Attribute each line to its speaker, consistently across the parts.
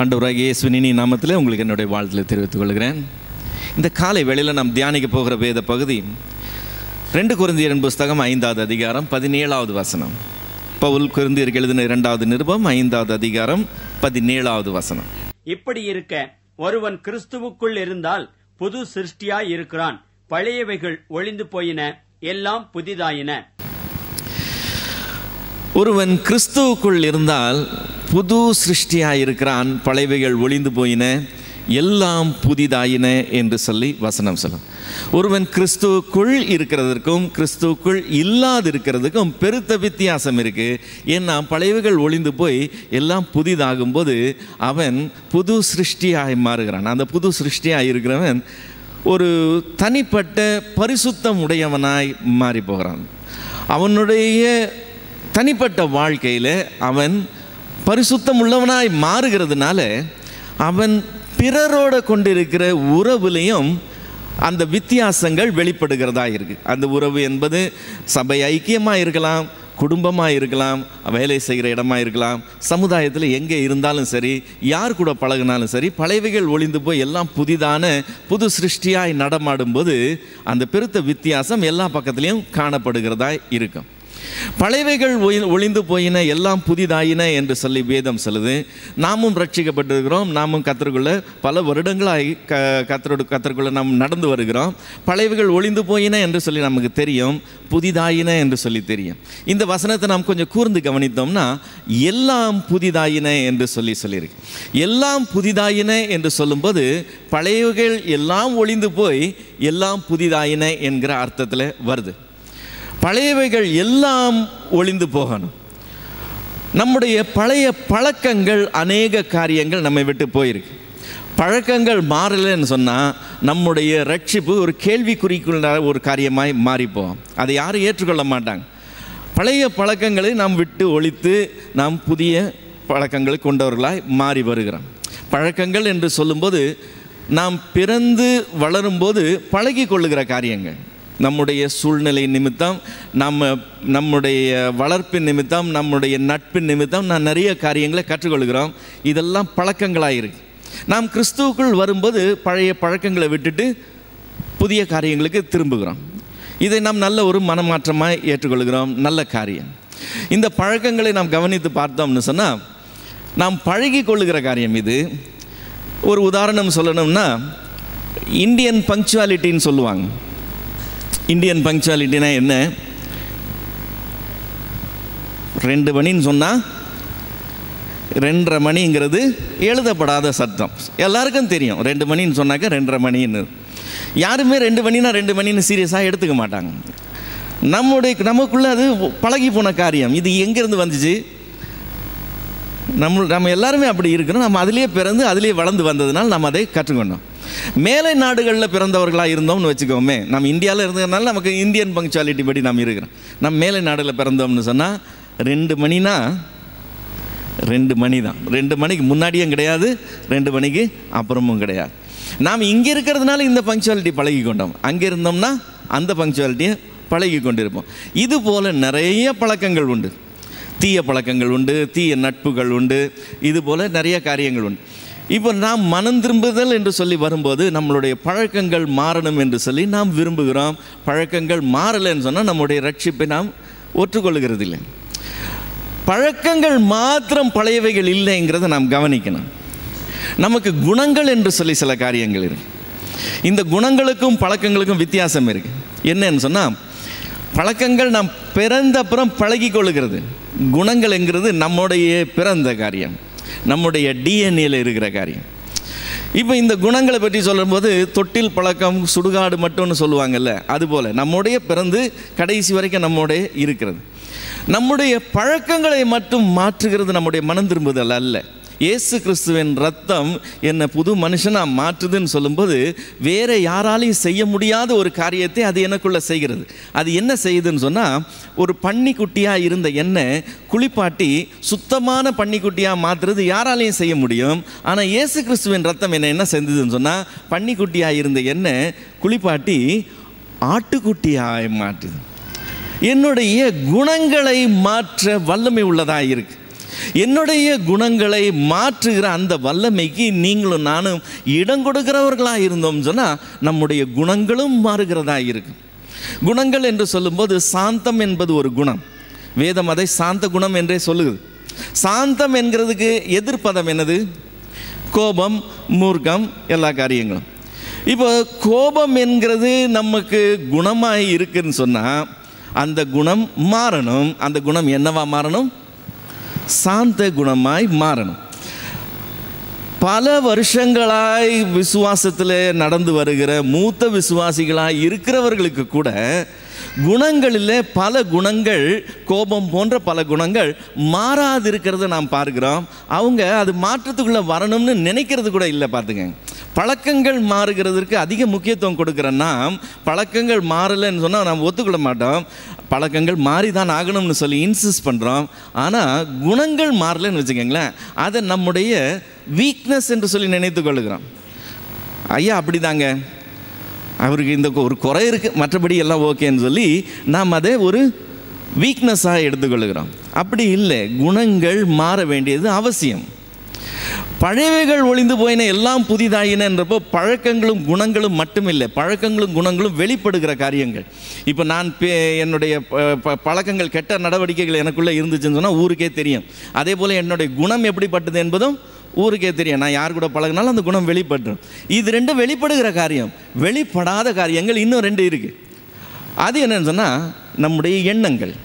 Speaker 1: ஆண்டவராகிய இயேசுவினி நாமத்தில் உங்களுக்கு என்னுடைய வாழ்த்தில் தெரிவித்துக் கொள்கிறேன் இந்த காலை வேளையில் நாம் தியானிக்க போகிற வேத பகுதி ரெண்டு குருந்தியரின் புஸ்தகம் ஐந்தாவது அதிகாரம் பதினேழாவது வசனம் பவுல் குருந்தியருக்கு எழுதின இரண்டாவது நிருபம் ஐந்தாவது அதிகாரம் பதினேழாவது வசனம்
Speaker 2: இப்படி இருக்க ஒருவன் கிறிஸ்துவுக்குள் இருந்தால் புது சிருஷ்டியாய் இருக்கிறான் பழையவைகள் ஒளிந்து போயின எல்லாம் புதிதாயின
Speaker 1: ஒருவன் கிறிஸ்துவுக்குள் இருந்தால் புது சிருஷ்டியாய் இருக்கிறான் பழையவைகள் ஒளிந்து போயின எல்லாம் புதிதாயின என்று சொல்லி வசனம் சொல்லும் ஒருவன் கிறிஸ்துவுக்குள் இருக்கிறதற்கும் கிறிஸ்துவுக்குள் இல்லாதிருக்கிறதுக்கும் பெருத்த வித்தியாசம் இருக்கு ஏன்னா பழையவைகள் ஒளிந்து போய் எல்லாம் புதிதாகும் போது அவன் புது சிருஷ்டியாய் மாறுகிறான் அந்த புது சிருஷ்டியாய் இருக்கிறவன் ஒரு தனிப்பட்ட பரிசுத்தம் உடையவனாய் மாறி போகிறான் அவனுடைய தனிப்பட்ட வாழ்க்கையில் அவன் பரிசுத்தம் உள்ளவனாய் மாறுகிறதுனால அவன் பிறரோட கொண்டிருக்கிற உறவுலையும் அந்த வித்தியாசங்கள் வெளிப்படுகிறதா இருக்கு அந்த உறவு என்பது சபை ஐக்கியமாக இருக்கலாம் குடும்பமாக இருக்கலாம் வேலை செய்கிற இடமா இருக்கலாம் சமுதாயத்தில் எங்கே இருந்தாலும் சரி யார் கூட பழகினாலும் சரி பழையவைகள் ஒளிந்து போய் எல்லாம் புதிதான புது சிருஷ்டியாய் நடமாடும்போது அந்த பெருத்த வித்தியாசம் எல்லா பக்கத்துலேயும் காணப்படுகிறதா இருக்கும் பழையவைகள் ஒளி- ஒளிந்து போயின எல்லாம் புதிதாயின என்று சொல்லி வேதம் சொல்லுது நாமும் ரட்சிக்கப்பட்டிருக்கிறோம் நாமும் கத்தருக்குள்ள பல வருடங்களாய் க கத்தரோடு கத்தருக்குள்ள நாம் நடந்து வருகிறோம் பழையவைகள் ஒளிந்து போயின என்று சொல்லி நமக்கு தெரியும் புதிதாயின என்று சொல்லி தெரியும் இந்த வசனத்தை நாம் கொஞ்சம் கூர்ந்து கவனித்தோம்னா எல்லாம் புதிதாயின என்று சொல்லி சொல்லியிருக்கு எல்லாம் புதிதாயின என்று சொல்லும்போது பழையவைகள் எல்லாம் ஒளிந்து போய் எல்லாம் புதிதாயின என்கிற அர்த்தத்தில் வருது பழையவைகள் எல்லாம் ஒளிந்து போகணும் நம்முடைய பழைய பழக்கங்கள் அநேக காரியங்கள் நம்மை விட்டு போயிருக்கு பழக்கங்கள் மாறலைன்னு சொன்னால் நம்முடைய ரட்சிப்பு ஒரு கேள்விக்குறிக்குள்ள ஒரு காரியமாய் மாறிப்போம் அதை யாரும் ஏற்றுக்கொள்ள மாட்டாங்க பழைய பழக்கங்களை நாம் விட்டு ஒழித்து நாம் புதிய பழக்கங்களை கொண்டவர்களாய் மாறி வருகிறோம் பழக்கங்கள் என்று சொல்லும்போது நாம் பிறந்து வளரும்போது பழகி கொள்ளுகிற காரியங்கள் நம்முடைய சூழ்நிலை நிமித்தம் நம்ம நம்முடைய வளர்ப்பின் நிமித்தம் நம்முடைய நட்பின் நிமித்தம் நான் நிறைய காரியங்களை கற்றுக்கொள்கிறோம் இதெல்லாம் பழக்கங்களாக இருக்கு நாம் கிறிஸ்துவுக்குள் வரும்போது பழைய பழக்கங்களை விட்டுட்டு புதிய காரியங்களுக்கு திரும்புகிறோம் இதை நாம் நல்ல ஒரு மனமாற்றமாக ஏற்றுக்கொள்கிறோம் நல்ல காரியம் இந்த பழக்கங்களை நாம் கவனித்து பார்த்தோம்னு சொன்னால் நாம் பழகி கொள்ளுகிற காரியம் இது ஒரு உதாரணம் சொல்லணும்னா இந்தியன் பங்க்சுவாலிட்டின்னு சொல்லுவாங்க இந்தியன் பங்க்சுவாலிட்டினா என்ன ரெண்டு மணின்னு சொன்னால் ரெண்டரை மணிங்கிறது எழுதப்படாத சட்டம் எல்லாருக்கும் தெரியும் ரெண்டு மணின்னு சொன்னாக்க ரெண்டரை மணின்னு யாருமே ரெண்டு மணினா ரெண்டு மணின்னு சீரியஸாக எடுத்துக்க மாட்டாங்க நம்முடைய நமக்குள்ளே அது பழகி போன காரியம் இது எங்கேருந்து வந்துச்சு நம்ம நம்ம எல்லாருமே அப்படி இருக்கிறோம் நம்ம அதிலேயே பிறந்து அதிலேயே வளர்ந்து வந்ததுனால நம்ம அதை கற்றுக்கொண்டோம் மேலை நாடுகளில் பிறந்தவர்களாக இருந்தோம்னு வச்சுக்கோமே நம்ம இந்தியாவில் இருந்ததுனால நமக்கு இந்தியன் பங்க்சுவாலிட்டி படி நம்ம இருக்கிறோம் நம்ம மேலை நாடுகளில் பிறந்தோம்னு சொன்னால் ரெண்டு மணினா ரெண்டு மணி தான் ரெண்டு மணிக்கு முன்னாடியும் கிடையாது ரெண்டு மணிக்கு அப்புறமும் கிடையாது நாம் இங்கே இருக்கிறதுனால இந்த பங்க்சுவாலிட்டி பழகி கொண்டோம் அங்கே இருந்தோம்னா அந்த பங்க்சுவாலிட்டியை பழகி கொண்டிருப்போம் இது போல் நிறைய பழக்கங்கள் உண்டு தீய பழக்கங்கள் உண்டு தீய நட்புகள் உண்டு இது போல் நிறைய காரியங்கள் உண்டு இப்போ நாம் மனம் திரும்புதல் என்று சொல்லி வரும்போது நம்மளுடைய பழக்கங்கள் மாறணும் என்று சொல்லி நாம் விரும்புகிறோம் பழக்கங்கள் மாறலைன்னு சொன்னால் நம்முடைய ரட்சிப்பை நாம் ஒற்றுக்கொள்கிறது இல்லை பழக்கங்கள் மாத்திரம் பழையவைகள் இல்லைங்கிறத நாம் கவனிக்கணும் நமக்கு குணங்கள் என்று சொல்லி சில காரியங்கள் இருக்கு இந்த குணங்களுக்கும் பழக்கங்களுக்கும் வித்தியாசம் இருக்கு என்னன்னு சொன்னால் பழக்கங்கள் நாம் பிறந்த அப்புறம் பழகி கொள்ளுகிறது குணங்கள்ங்கிறது நம்முடைய பிறந்த காரியம் நம்முடைய டிஎன்ஏல இருக்கிற காரியம் இப்போ இந்த குணங்களை பற்றி சொல்லும்போது தொட்டில் பழக்கம் சுடுகாடு மட்டும்னு சொல்லுவாங்கல்ல அதுபோல் நம்முடைய பிறந்து கடைசி வரைக்கும் நம்முடைய இருக்கிறது நம்முடைய பழக்கங்களை மட்டும் மாற்றுகிறது நம்முடைய மனம் திரும்புதல் அல்ல இயேசு கிறிஸ்துவின் ரத்தம் என்னை புது மனுஷனாக மாற்றுதுன்னு சொல்லும்போது வேற யாராலையும் செய்ய முடியாத ஒரு காரியத்தை அது எனக்குள்ளே செய்கிறது அது என்ன செய்யுதுன்னு சொன்னால் ஒரு பன்னிக்குட்டியாக இருந்த எண்ணெய் குளிப்பாட்டி சுத்தமான பன்னிக்குட்டியாக மாற்றுறது யாராலையும் செய்ய முடியும் ஆனால் இயேசு கிறிஸ்துவின் ரத்தம் என்ன என்ன செஞ்சதுன்னு சொன்னால் பன்னிக்குட்டியாக இருந்த எண்ணெய் குளிப்பாட்டி ஆட்டுக்குட்டியாக மாற்றுது என்னுடைய குணங்களை மாற்ற வல்லமை உள்ளதாக இருக்கு என்னுடைய குணங்களை மாற்றுகிற அந்த வல்லமைக்கு நீங்களும் நானும் இடம் கொடுக்கிறவர்களாக இருந்தோம் சொன்னால் நம்முடைய குணங்களும் மாறுகிறதா இருக்கும் குணங்கள் என்று சொல்லும்போது சாந்தம் என்பது ஒரு குணம் வேதம் அதை சாந்த குணம் என்றே சொல்லுது சாந்தம் என்கிறதுக்கு எதிர்ப்பதம் என்னது கோபம் மூர்க்கம் எல்லா காரியங்களும் இப்போ கோபம் என்கிறது நமக்கு குணமாக இருக்குன்னு சொன்னால் அந்த குணம் மாறணும் அந்த குணம் என்னவா மாறணும் சாந்த குணமாய் மாறணும் பல வருஷங்களாய் விசுவாசத்தில் நடந்து வருகிற மூத்த விசுவாசிகளாய் இருக்கிறவர்களுக்கு கூட குணங்களில் பல குணங்கள் கோபம் போன்ற பல குணங்கள் மாறாதிருக்கிறத நாம் பார்க்கிறோம் அவங்க அது மாற்றத்துக்குள்ளே வரணும்னு நினைக்கிறது கூட இல்லை பார்த்துங்க பழக்கங்கள் மாறுகிறதுக்கு அதிக முக்கியத்துவம் கொடுக்குற நாம் பழக்கங்கள் மாறலைன்னு சொன்னால் நாம் ஒத்துக்கொள்ள மாட்டோம் பழக்கங்கள் மாறி தான் ஆகணும்னு சொல்லி இன்சிஸ்ட் பண்ணுறோம் ஆனால் குணங்கள் மாறலைன்னு வச்சுக்கோங்களேன் அதை நம்முடைய வீக்னஸ் என்று சொல்லி நினைத்து கொள்ளுகிறோம் ஐயா அப்படிதாங்க அவருக்கு இந்த ஒரு குறை இருக்குது மற்றபடி எல்லாம் ஓகேன்னு சொல்லி நாம் அதை ஒரு வீக்னஸாக எடுத்துக்கொள்கிறோம் அப்படி இல்லை குணங்கள் மாற வேண்டியது அவசியம் பழையவைகள் ஒளிந்து போயின எல்லாம் புதிதாயினன்றப்போ பழக்கங்களும் குணங்களும் மட்டுமில்லை பழக்கங்களும் குணங்களும் வெளிப்படுகிற காரியங்கள் இப்போ நான் பே என்னுடைய ப- ப- பழக்கங்கள் கெட்ட நடவடிக்கைகள் எனக்குள்ளே இருந்துச்சுன்னு சொன்னால் ஊருக்கே தெரியும் அதே போல் என்னுடைய குணம் எப்படிப்பட்டது என்பதும் ஊருக்கே தெரியும் நான் யார் கூட பழகினாலும் அந்த குணம் வெளிப்பட்டுரும் இது ரெண்டும் வெளிப்படுகிற காரியம் வெளிப்படாத காரியங்கள் இன்னும் ரெண்டு இருக்குது அது என்னன்னு சொன்னால் நம்முடைய எண்ணங்கள்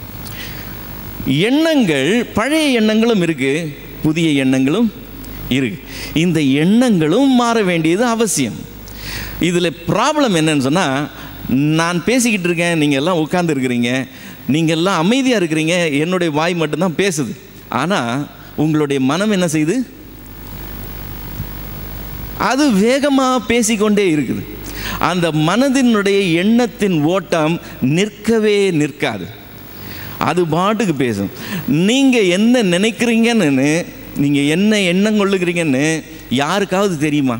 Speaker 1: எண்ணங்கள் பழைய எண்ணங்களும் இருக்குது புதிய எண்ணங்களும் இருக்கு இந்த எண்ணங்களும் மாற வேண்டியது அவசியம் இதில் ப்ராப்ளம் என்னன்னு சொன்னால் நான் பேசிக்கிட்டு இருக்கேன் நீங்கள் எல்லாம் உட்கார்ந்து இருக்கிறீங்க நீங்கள் எல்லாம் அமைதியாக இருக்கிறீங்க என்னுடைய வாய் மட்டும்தான் பேசுது ஆனால் உங்களுடைய மனம் என்ன செய்யுது அது வேகமாக பேசிக்கொண்டே இருக்குது அந்த மனதினுடைய எண்ணத்தின் ஓட்டம் நிற்கவே நிற்காது அது பாட்டுக்கு பேசும் நீங்கள் என்ன நினைக்கிறீங்கன்னு நீங்கள் என்ன எண்ணம் கொள்ளுகிறீங்கன்னு யாருக்காவது தெரியுமா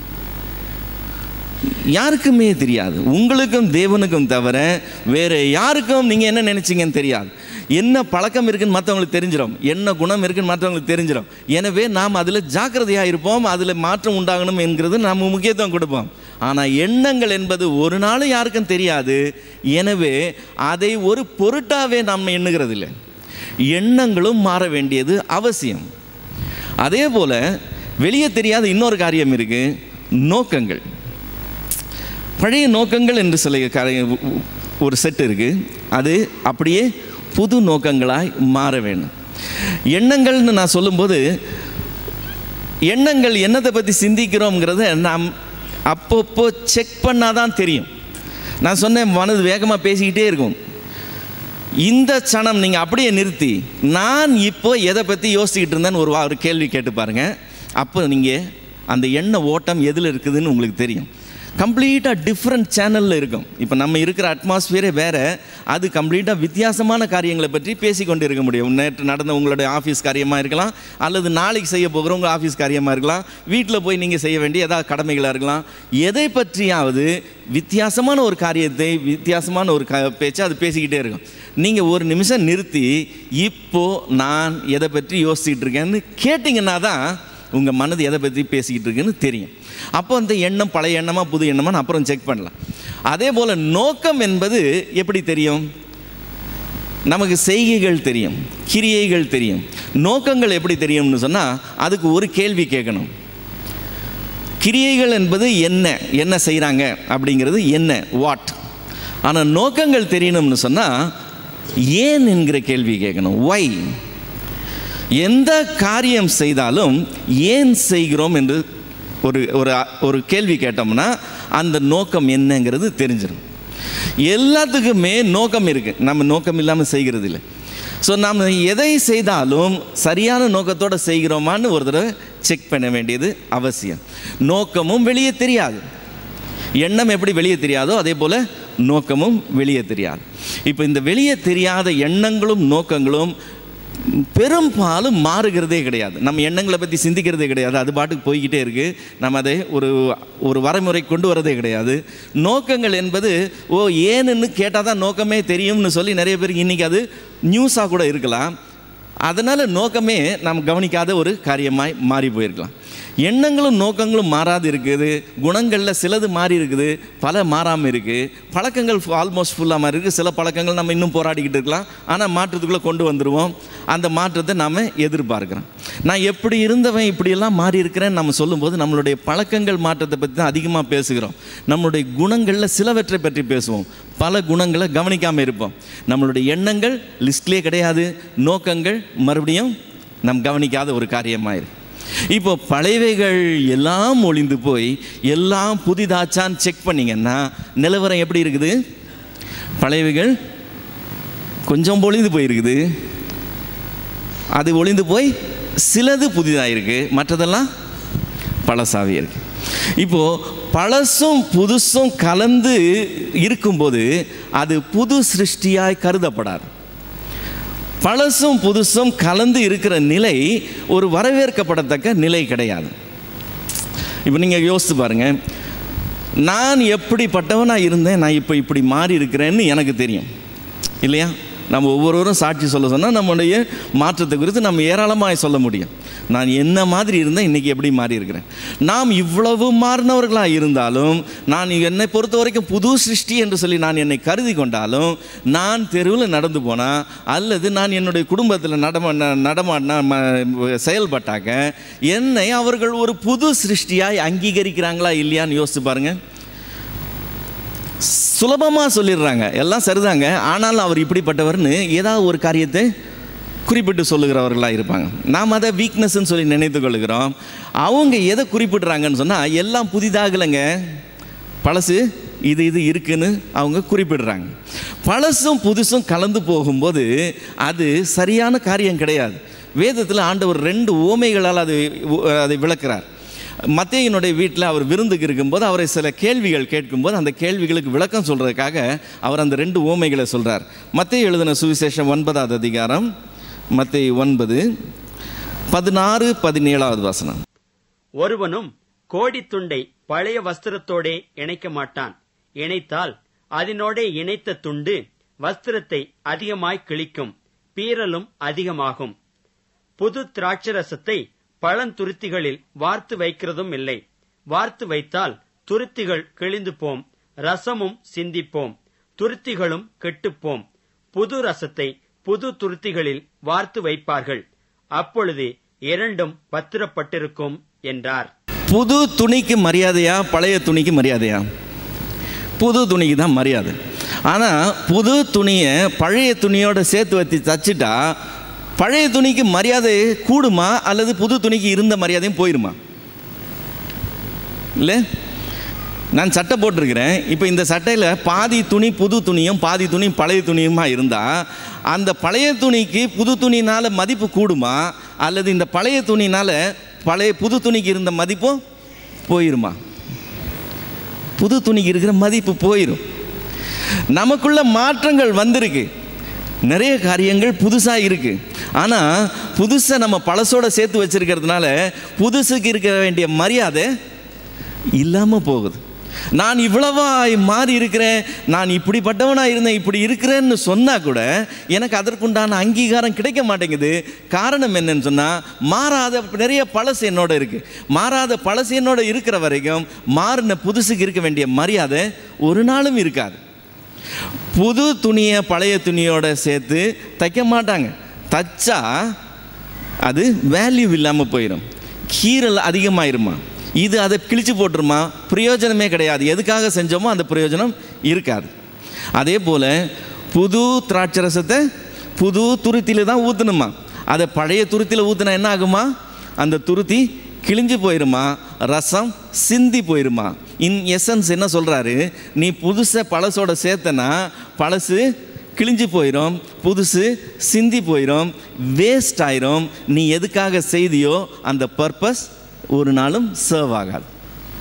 Speaker 1: யாருக்குமே தெரியாது உங்களுக்கும் தேவனுக்கும் தவிர வேறு யாருக்கும் நீங்கள் என்ன நினைச்சீங்கன்னு தெரியாது என்ன பழக்கம் இருக்குன்னு மற்றவங்களுக்கு தெரிஞ்சிடும் என்ன குணம் இருக்குன்னு மற்றவங்களுக்கு தெரிஞ்சிடும் எனவே நாம் அதில் ஜாக்கிரதையாக இருப்போம் அதில் மாற்றம் உண்டாகணும் என்கிறது நாம் முக்கியத்துவம் கொடுப்போம் ஆனால் எண்ணங்கள் என்பது ஒரு நாளும் யாருக்கும் தெரியாது எனவே அதை ஒரு பொருட்டாவே நாம் எண்ணுகிறதில்லை எண்ணங்களும் மாற வேண்டியது அவசியம் அதே போல் வெளியே தெரியாத இன்னொரு காரியம் இருக்குது நோக்கங்கள் பழைய நோக்கங்கள் என்று சில காரிய ஒரு செட் இருக்குது அது அப்படியே புது நோக்கங்களாய் மாற வேண்டும் எண்ணங்கள்னு நான் சொல்லும்போது எண்ணங்கள் என்னத்தை பற்றி சிந்திக்கிறோங்கிறத நாம் அப்பப்போ செக் பண்ணால் தான் தெரியும் நான் சொன்னேன் மனது வேகமாக பேசிக்கிட்டே இருக்கும் இந்த சனம் நீங்கள் அப்படியே நிறுத்தி நான் இப்போ எதை பற்றி யோசிச்சுக்கிட்டு இருந்தேன்னு ஒரு வா- ஒரு கேள்வி கேட்டு பாருங்கள் அப்போ நீங்கள் அந்த எண்ண ஓட்டம் எதில் இருக்குதுன்னு உங்களுக்கு தெரியும் கம்ப்ளீட்டாக டிஃப்ரெண்ட் சேனலில் இருக்கும் இப்போ நம்ம இருக்கிற அட்மாஸ்பியரே வேறு அது கம்ப்ளீட்டாக வித்தியாசமான காரியங்களை பற்றி பேசிக்கொண்டு இருக்க முடியும் நேற்று நடந்த உங்களுடைய ஆஃபீஸ் காரியமாக இருக்கலாம் அல்லது நாளைக்கு செய்ய போகிற உங்கள் ஆஃபீஸ் காரியமாக இருக்கலாம் வீட்டில் போய் நீங்கள் செய்ய வேண்டிய ஏதாவது கடமைகளாக இருக்கலாம் எதை பற்றியாவது வித்தியாசமான ஒரு காரியத்தை வித்தியாசமான ஒரு க பேச்சை அது பேசிக்கிட்டே இருக்கும் நீங்கள் ஒரு நிமிஷம் நிறுத்தி இப்போ நான் எதை பற்றி யோசிச்சுட்டு இருக்கேன்னு கேட்டிங்கன்னா தான் உங்கள் மனது எதை பற்றி பேசிக்கிட்டு இருக்குன்னு தெரியும் அப்போ அந்த எண்ணம் பழைய எண்ணமா புது எண்ணமான்னு அப்புறம் செக் பண்ணலாம் அதே போல் நோக்கம் என்பது எப்படி தெரியும் நமக்கு செய்கைகள் தெரியும் கிரியைகள் தெரியும் நோக்கங்கள் எப்படி தெரியும்னு சொன்னால் அதுக்கு ஒரு கேள்வி கேட்கணும் கிரியைகள் என்பது என்ன என்ன செய்கிறாங்க அப்படிங்கிறது என்ன வாட் ஆனால் நோக்கங்கள் தெரியணும்னு சொன்னால் ஏன் என்கிற கேள்வி கேட்கணும் ஒய் எந்த காரியம் செய்தாலும் ஏன் செய்கிறோம் என்று ஒரு ஒரு ஒரு கேள்வி கேட்டோம்னா அந்த நோக்கம் என்னங்கிறது தெரிஞ்சிடும் எல்லாத்துக்குமே நோக்கம் இருக்குது நம்ம நோக்கம் இல்லாமல் செய்கிறது இல்லை ஸோ நாம் எதை செய்தாலும் சரியான நோக்கத்தோடு செய்கிறோமான்னு ஒரு தடவை செக் பண்ண வேண்டியது அவசியம் நோக்கமும் வெளியே தெரியாது எண்ணம் எப்படி வெளியே தெரியாதோ அதே போல் நோக்கமும் வெளியே தெரியாது இப்போ இந்த வெளியே தெரியாத எண்ணங்களும் நோக்கங்களும் பெரும்பாலும் மாறுகிறதே கிடையாது நம்ம எண்ணங்களை பற்றி சிந்திக்கிறதே கிடையாது அது பாட்டுக்கு போய்கிட்டே இருக்குது நம்ம அதை ஒரு ஒரு வரைமுறை கொண்டு வரதே கிடையாது நோக்கங்கள் என்பது ஓ ஏன்னு கேட்டால் தான் நோக்கமே தெரியும்னு சொல்லி நிறைய பேருக்கு இன்றைக்கி அது நியூஸாக கூட இருக்கலாம் அதனால் நோக்கமே நாம் கவனிக்காத ஒரு காரியமாய் மாறி போயிருக்கலாம் எண்ணங்களும் நோக்கங்களும் மாறாது இருக்குது குணங்களில் சிலது மாறி இருக்குது பல மாறாமல் இருக்குது பழக்கங்கள் ஆல்மோஸ்ட் ஃபுல்லாக மாறி இருக்குது சில பழக்கங்கள் நம்ம இன்னும் போராடிக்கிட்டு இருக்கலாம் ஆனால் மாற்றத்துக்குள்ளே கொண்டு வந்துடுவோம் அந்த மாற்றத்தை நாம் எதிர்பார்க்குறோம் நான் எப்படி இருந்தவன் இப்படியெல்லாம் மாறி இருக்கிறேன்னு நம்ம சொல்லும்போது நம்மளுடைய பழக்கங்கள் மாற்றத்தை பற்றி தான் அதிகமாக பேசுகிறோம் நம்மளுடைய குணங்களில் சிலவற்றை பற்றி பேசுவோம் பல குணங்களை கவனிக்காமல் இருப்போம் நம்மளுடைய எண்ணங்கள் லிஸ்ட்லேயே கிடையாது நோக்கங்கள் மறுபடியும் நம் கவனிக்காத ஒரு காரியமாயிரு இப்போ பழையவைகள் எல்லாம் ஒளிந்து போய் எல்லாம் புதிதாச்சான்னு செக் பண்ணிங்கன்னா நிலவரம் எப்படி இருக்குது பழையவைகள் கொஞ்சம் பொழிந்து போயிருக்குது அது ஒளிந்து போய் சிலது புதிதாக இருக்குது மற்றதெல்லாம் பழசாவே இருக்கு இப்போது பழசும் புதுசும் கலந்து இருக்கும்போது அது புது சிருஷ்டியாய் கருதப்படாது பழசும் புதுசும் கலந்து இருக்கிற நிலை ஒரு வரவேற்கப்படத்தக்க நிலை கிடையாது இப்போ நீங்கள் யோசித்து பாருங்கள் நான் எப்படிப்பட்டவனாக இருந்தேன் நான் இப்போ இப்படி மாறி இருக்கிறேன்னு எனக்கு தெரியும் இல்லையா நம்ம ஒவ்வொருவரும் சாட்சி சொல்ல சொன்னால் நம்முடைய மாற்றத்தை குறித்து நம்ம ஏராளமாக சொல்ல முடியும் நான் என்ன மாதிரி இருந்தேன் இன்றைக்கி எப்படி மாறி இருக்கிறேன் நாம் இவ்வளவு மாறினவர்களாக இருந்தாலும் நான் என்னை பொறுத்த வரைக்கும் புது சிருஷ்டி என்று சொல்லி நான் என்னை கருதி கொண்டாலும் நான் தெருவில் நடந்து போனால் அல்லது நான் என்னுடைய குடும்பத்தில் நடமா நடமாடினா ம- செயல்பட்டாக்க என்னை அவர்கள் ஒரு புது சிருஷ்டியாய் அங்கீகரிக்கிறாங்களா இல்லையான்னு யோசிச்சு பாருங்கள் சுலபமாக சொல்லிடுறாங்க எல்லாம் சரிதாங்க ஆனாலும் அவர் இப்படிப்பட்டவர்னு ஏதாவது ஒரு காரியத்தை குறிப்பிட்டு சொல்லுகிறவர்களாக இருப்பாங்க நாம் அதை வீக்னஸ்ன்னு சொல்லி நினைத்து கொள்கிறோம் அவங்க எதை குறிப்பிடுறாங்கன்னு சொன்னால் எல்லாம் புதிதாகலைங்க பழசு இது இது இருக்குன்னு அவங்க குறிப்பிடுறாங்க பழசும் புதுசும் கலந்து போகும்போது அது சரியான காரியம் கிடையாது வேதத்தில் ஆண்டவர் ரெண்டு ஓமைகளால் அது அதை விளக்குறார் மத்தேயினுடைய வீட்டில் அவர் விருந்துக்கு இருக்கும்போது அவரை சில கேள்விகள் கேட்கும்போது அந்த கேள்விகளுக்கு விளக்கம் சொல்கிறதுக்காக அவர் அந்த ரெண்டு ஓமைகளை சொல்கிறார் மத்தேயு எழுதின சுவிசேஷம் ஒன்பதாவது அதிகாரம் மத்தேயு ஒன்பது பதினாறு பதினேழாவது வசனம்
Speaker 2: ஒருவனும் கோடித் துண்டை பழைய வஸ்திரத்தோடே இணைக்க மாட்டான் இணைத்தால் அதனோடே இணைத்த துண்டு வஸ்திரத்தை அதிகமாய் கிழிக்கும் பீறலும் அதிகமாகும் புது திராட்சரசத்தை பழந்துருத்திகளில் வார்த்து வைக்கிறதும் இல்லை வார்த்து வைத்தால் துருத்திகள் கிழிந்து போம் ரசமும் சிந்திப்போம் துருத்திகளும் கெட்டுப்போம் புது ரசத்தை புது துருத்திகளில் வார்த்து வைப்பார்கள் அப்பொழுது இரண்டும் பத்திரப்பட்டிருக்கும் என்றார்
Speaker 1: புது துணிக்கு மரியாதையா பழைய துணிக்கு மரியாதையா புது துணிக்கு தான் மரியாதை ஆனால் புது துணியை பழைய துணியோட சேர்த்து வச்சு தச்சுட்டா பழைய துணிக்கு மரியாதை கூடுமா அல்லது புது துணிக்கு இருந்த மரியாதையும் போயிருமா இல்லை நான் சட்டை போட்டிருக்கிறேன் இப்போ இந்த சட்டையில் பாதி துணி புது துணியும் பாதி துணி பழைய துணியுமா இருந்தால் அந்த பழைய துணிக்கு புது துணினால் மதிப்பு கூடுமா அல்லது இந்த பழைய துணினால் பழைய புது துணிக்கு இருந்த மதிப்பும் போயிருமா புது துணிக்கு இருக்கிற மதிப்பு போயிடும் நமக்குள்ள மாற்றங்கள் வந்திருக்கு நிறைய காரியங்கள் புதுசாக இருக்குது ஆனால் புதுசை நம்ம பழசோட சேர்த்து வச்சிருக்கிறதுனால புதுசுக்கு இருக்க வேண்டிய மரியாதை இல்லாமல் போகுது நான் இவ்வளவாய் மாறி இருக்கிறேன் நான் இப்படிப்பட்டவனாக இருந்தேன் இப்படி இருக்கிறேன்னு சொன்னால் கூட எனக்கு அதற்குண்டான அங்கீகாரம் கிடைக்க மாட்டேங்குது காரணம் என்னன்னு சொன்னால் மாறாத நிறைய பழசு என்னோட இருக்குது மாறாத பழசு என்னோட இருக்கிற வரைக்கும் மாறின புதுசுக்கு இருக்க வேண்டிய மரியாதை ஒரு நாளும் இருக்காது புது துணியை பழைய துணியோட சேர்த்து தைக்க மாட்டாங்க தச்சா அது வேல்யூ இல்லாமல் போயிடும் கீரல் அதிகமாயிருமா இது அதை கிழிச்சு போட்டுருமா பிரயோஜனமே கிடையாது எதுக்காக செஞ்சோமோ அந்த பிரயோஜனம் இருக்காது அதே போல் புது திராட்சரசத்தை புது துருத்தியில் தான் ஊற்றணுமா அதை பழைய துருத்தியில் ஊற்றினா என்ன ஆகுமா அந்த துருத்தி கிழிஞ்சு போயிருமா ரசம் சிந்தி போயிருமா இன் எசன்ஸ் என்ன சொல்கிறாரு நீ புதுசை பழசோட சேர்த்தனா பழசு கிழிஞ்சு போயிடும் புதுசு சிந்தி போயிடும் வேஸ்ட் ஆயிரும் நீ எதுக்காக செய்தியோ அந்த பர்பஸ் ஒரு நாளும் சர்வ் ஆகாது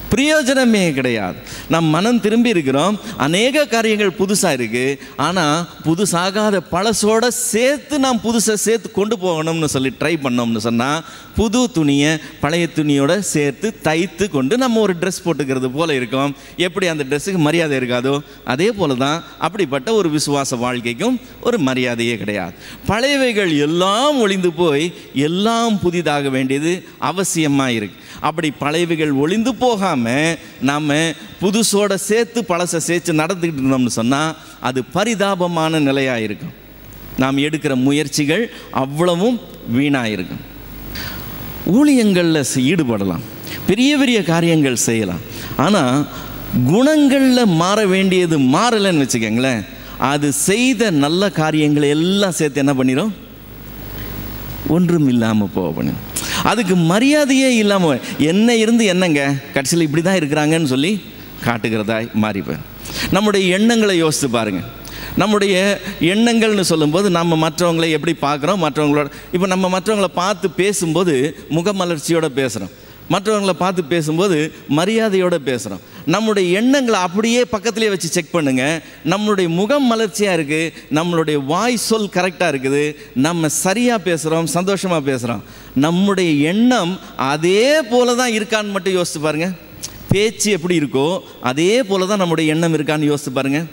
Speaker 1: பிரயோஜனமே கிடையாது நம் மனம் திரும்பி இருக்கிறோம் அநேக காரியங்கள் புதுசாக இருக்குது ஆனால் புதுசாகாத பழசோட சேர்த்து நாம் புதுசாக சேர்த்து கொண்டு போகணும்னு சொல்லி ட்ரை பண்ணோம்னு சொன்னால் புது துணியை பழைய துணியோட சேர்த்து தைத்து கொண்டு நம்ம ஒரு ட்ரெஸ் போட்டுக்கிறது போல இருக்கும் எப்படி அந்த ட்ரெஸ்ஸுக்கு மரியாதை இருக்காதோ அதே போல தான் அப்படிப்பட்ட ஒரு விசுவாச வாழ்க்கைக்கும் ஒரு மரியாதையே கிடையாது பழையவைகள் எல்லாம் ஒளிந்து போய் எல்லாம் புதிதாக வேண்டியது அவசியமாக இருக்கு அப்படி பழையவைகள் ஒளிந்து போகாமல் நாம் புதுசோட சேர்த்து பழசை சேர்த்து நடந்துக்கிட்டு இருந்தோம்னு சொன்னால் அது பரிதாபமான நிலையாக இருக்கும் நாம் எடுக்கிற முயற்சிகள் அவ்வளவும் வீணாக இருக்கும் ஊழியங்களில் ஈடுபடலாம் பெரிய பெரிய காரியங்கள் செய்யலாம் ஆனால் குணங்களில் மாற வேண்டியது மாறலைன்னு வச்சுக்கோங்களேன் அது செய்த நல்ல காரியங்களை எல்லாம் சேர்த்து என்ன பண்ணிடும் ஒன்றும் இல்லாமல் போகணும் அதுக்கு மரியாதையே இல்லாமல் என்ன இருந்து என்னங்க கடைசியில் இப்படி தான் இருக்கிறாங்கன்னு சொல்லி காட்டுகிறதாய் மாறிப்பேன் நம்முடைய எண்ணங்களை யோசித்து பாருங்கள் நம்முடைய எண்ணங்கள்னு சொல்லும்போது நம்ம மற்றவங்களை எப்படி பார்க்குறோம் மற்றவங்களோட இப்போ நம்ம மற்றவங்கள பார்த்து பேசும்போது முகமலர்ச்சியோட பேசுகிறோம் மற்றவங்கள பார்த்து பேசும்போது மரியாதையோடு பேசுகிறோம் நம்முடைய எண்ணங்களை அப்படியே பக்கத்துலேயே வச்சு செக் பண்ணுங்க நம்மளுடைய முகம் மலர்ச்சியாக இருக்குது நம்மளுடைய வாய் சொல் கரெக்டாக இருக்குது நம்ம சரியாக பேசுகிறோம் சந்தோஷமாக பேசுகிறோம் நம்முடைய எண்ணம் அதே போல தான் இருக்கான்னு மட்டும் யோசித்து பாருங்கள் பேச்சு எப்படி இருக்கோ அதே போல தான் நம்முடைய எண்ணம் இருக்கான்னு யோசித்து பாருங்கள்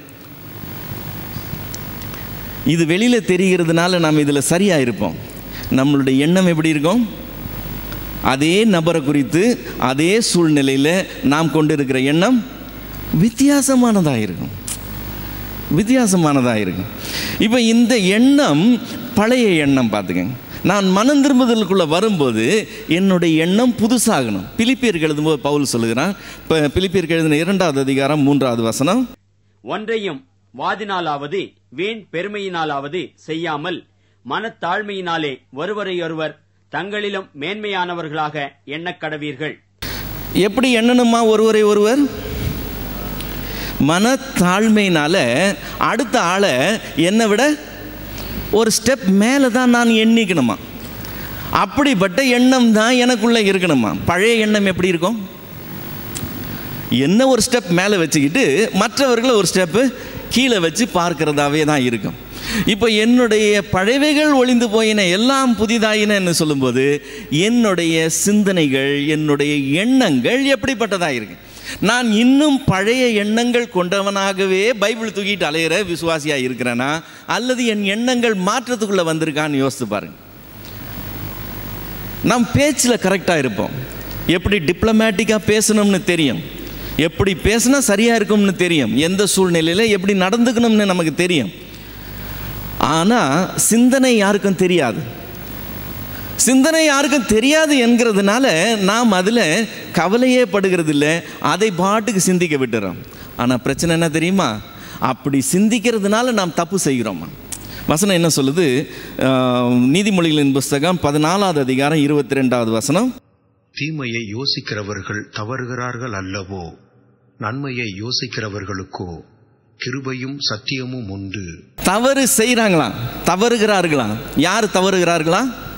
Speaker 1: இது வெளியில் தெரிகிறதுனால நாம் இதில் சரியாக இருப்போம் நம்மளுடைய எண்ணம் எப்படி இருக்கும் அதே நபரை குறித்து அதே சூழ்நிலையில் நாம் கொண்டிருக்கிற எண்ணம் வித்தியாசமானதாக இருக்கும் வித்தியாசமானதாக இருக்கும் இப்போ இந்த எண்ணம் பழைய எண்ணம் பார்த்துக்கங்க நான் மனம் திரும்புதலுக்குள்ளே வரும்போது என்னுடைய எண்ணம் புதுசாகணும் பிலிப்பியருக்கு எழுதும்போது பவுல் சொல்லுகிறான் இப்போ பிலிப்பியருக்கு எழுதின இரண்டாவது அதிகாரம் மூன்றாவது வசனம்
Speaker 2: ஒன்றையும் வாதினாலாவது வீண் பெருமையினாலாவது செய்யாமல் மனத்தாழ்மையினாலே ஒருவரையொருவர் தங்களிலும் மேன்மையானவர்களாக எண்ணக் கடவீர்கள்
Speaker 1: எப்படி எண்ணணுமா ஒருவரை ஒருவர் மனத்தாழ்மையினால அடுத்த ஆளை என்னை விட ஒரு ஸ்டெப் மேலே தான் நான் எண்ணிக்கணுமா அப்படிப்பட்ட எண்ணம் தான் எனக்குள்ளே இருக்கணுமா பழைய எண்ணம் எப்படி இருக்கும் என்ன ஒரு ஸ்டெப் மேலே வச்சுக்கிட்டு மற்றவர்களை ஒரு ஸ்டெப்பு கீழே வச்சு பார்க்கிறதாவே தான் இருக்கும் இப்போ என்னுடைய பழைவைகள் ஒளிந்து போயின எல்லாம் புதிதாயினன்னு சொல்லும்போது என்னுடைய சிந்தனைகள் என்னுடைய எண்ணங்கள் எப்படிப்பட்டதாக இருக்கு நான் இன்னும் பழைய எண்ணங்கள் கொண்டவனாகவே பைபிள் தூக்கிட்டு அலையிற விசுவாசியாக இருக்கிறேனா அல்லது என் எண்ணங்கள் மாற்றத்துக்குள்ளே வந்திருக்கான்னு யோசித்து பாருங்க நாம் பேச்சில் கரெக்டாக இருப்போம் எப்படி டிப்ளமேட்டிக்காக பேசணும்னு தெரியும் எப்படி பேசினா சரியாக இருக்கும்னு தெரியும் எந்த சூழ்நிலையில் எப்படி நடந்துக்கணும்னு நமக்கு தெரியும் ஆனால் சிந்தனை யாருக்கும் தெரியாது சிந்தனை யாருக்கும் தெரியாது என்கிறதுனால நாம் அதில் கவலையே படுகிறது இல்லை அதை பாட்டுக்கு சிந்திக்க விட்டுறோம் ஆனால் பிரச்சனை என்ன தெரியுமா அப்படி சிந்திக்கிறதுனால நாம் தப்பு செய்கிறோமா வசனம் என்ன சொல்லுது ஆஹ், நீதிமொழிகளின் புஸ்தகம் பதினாலாவது அதிகாரம் இருபத்தி ரெண்டாவது வசனம்
Speaker 3: தீமையை யோசிக்கிறவர்கள் தவறுகிறார்கள் அல்லவோ நன்மையை யோசிக்கிறவர்களுக்கோ கிருபையும் சத்தியமும் உண்டு
Speaker 1: தவறு செய்கிறாங்களாம் தவறுகிறார்களாம் யார் தவறுகிறார்களா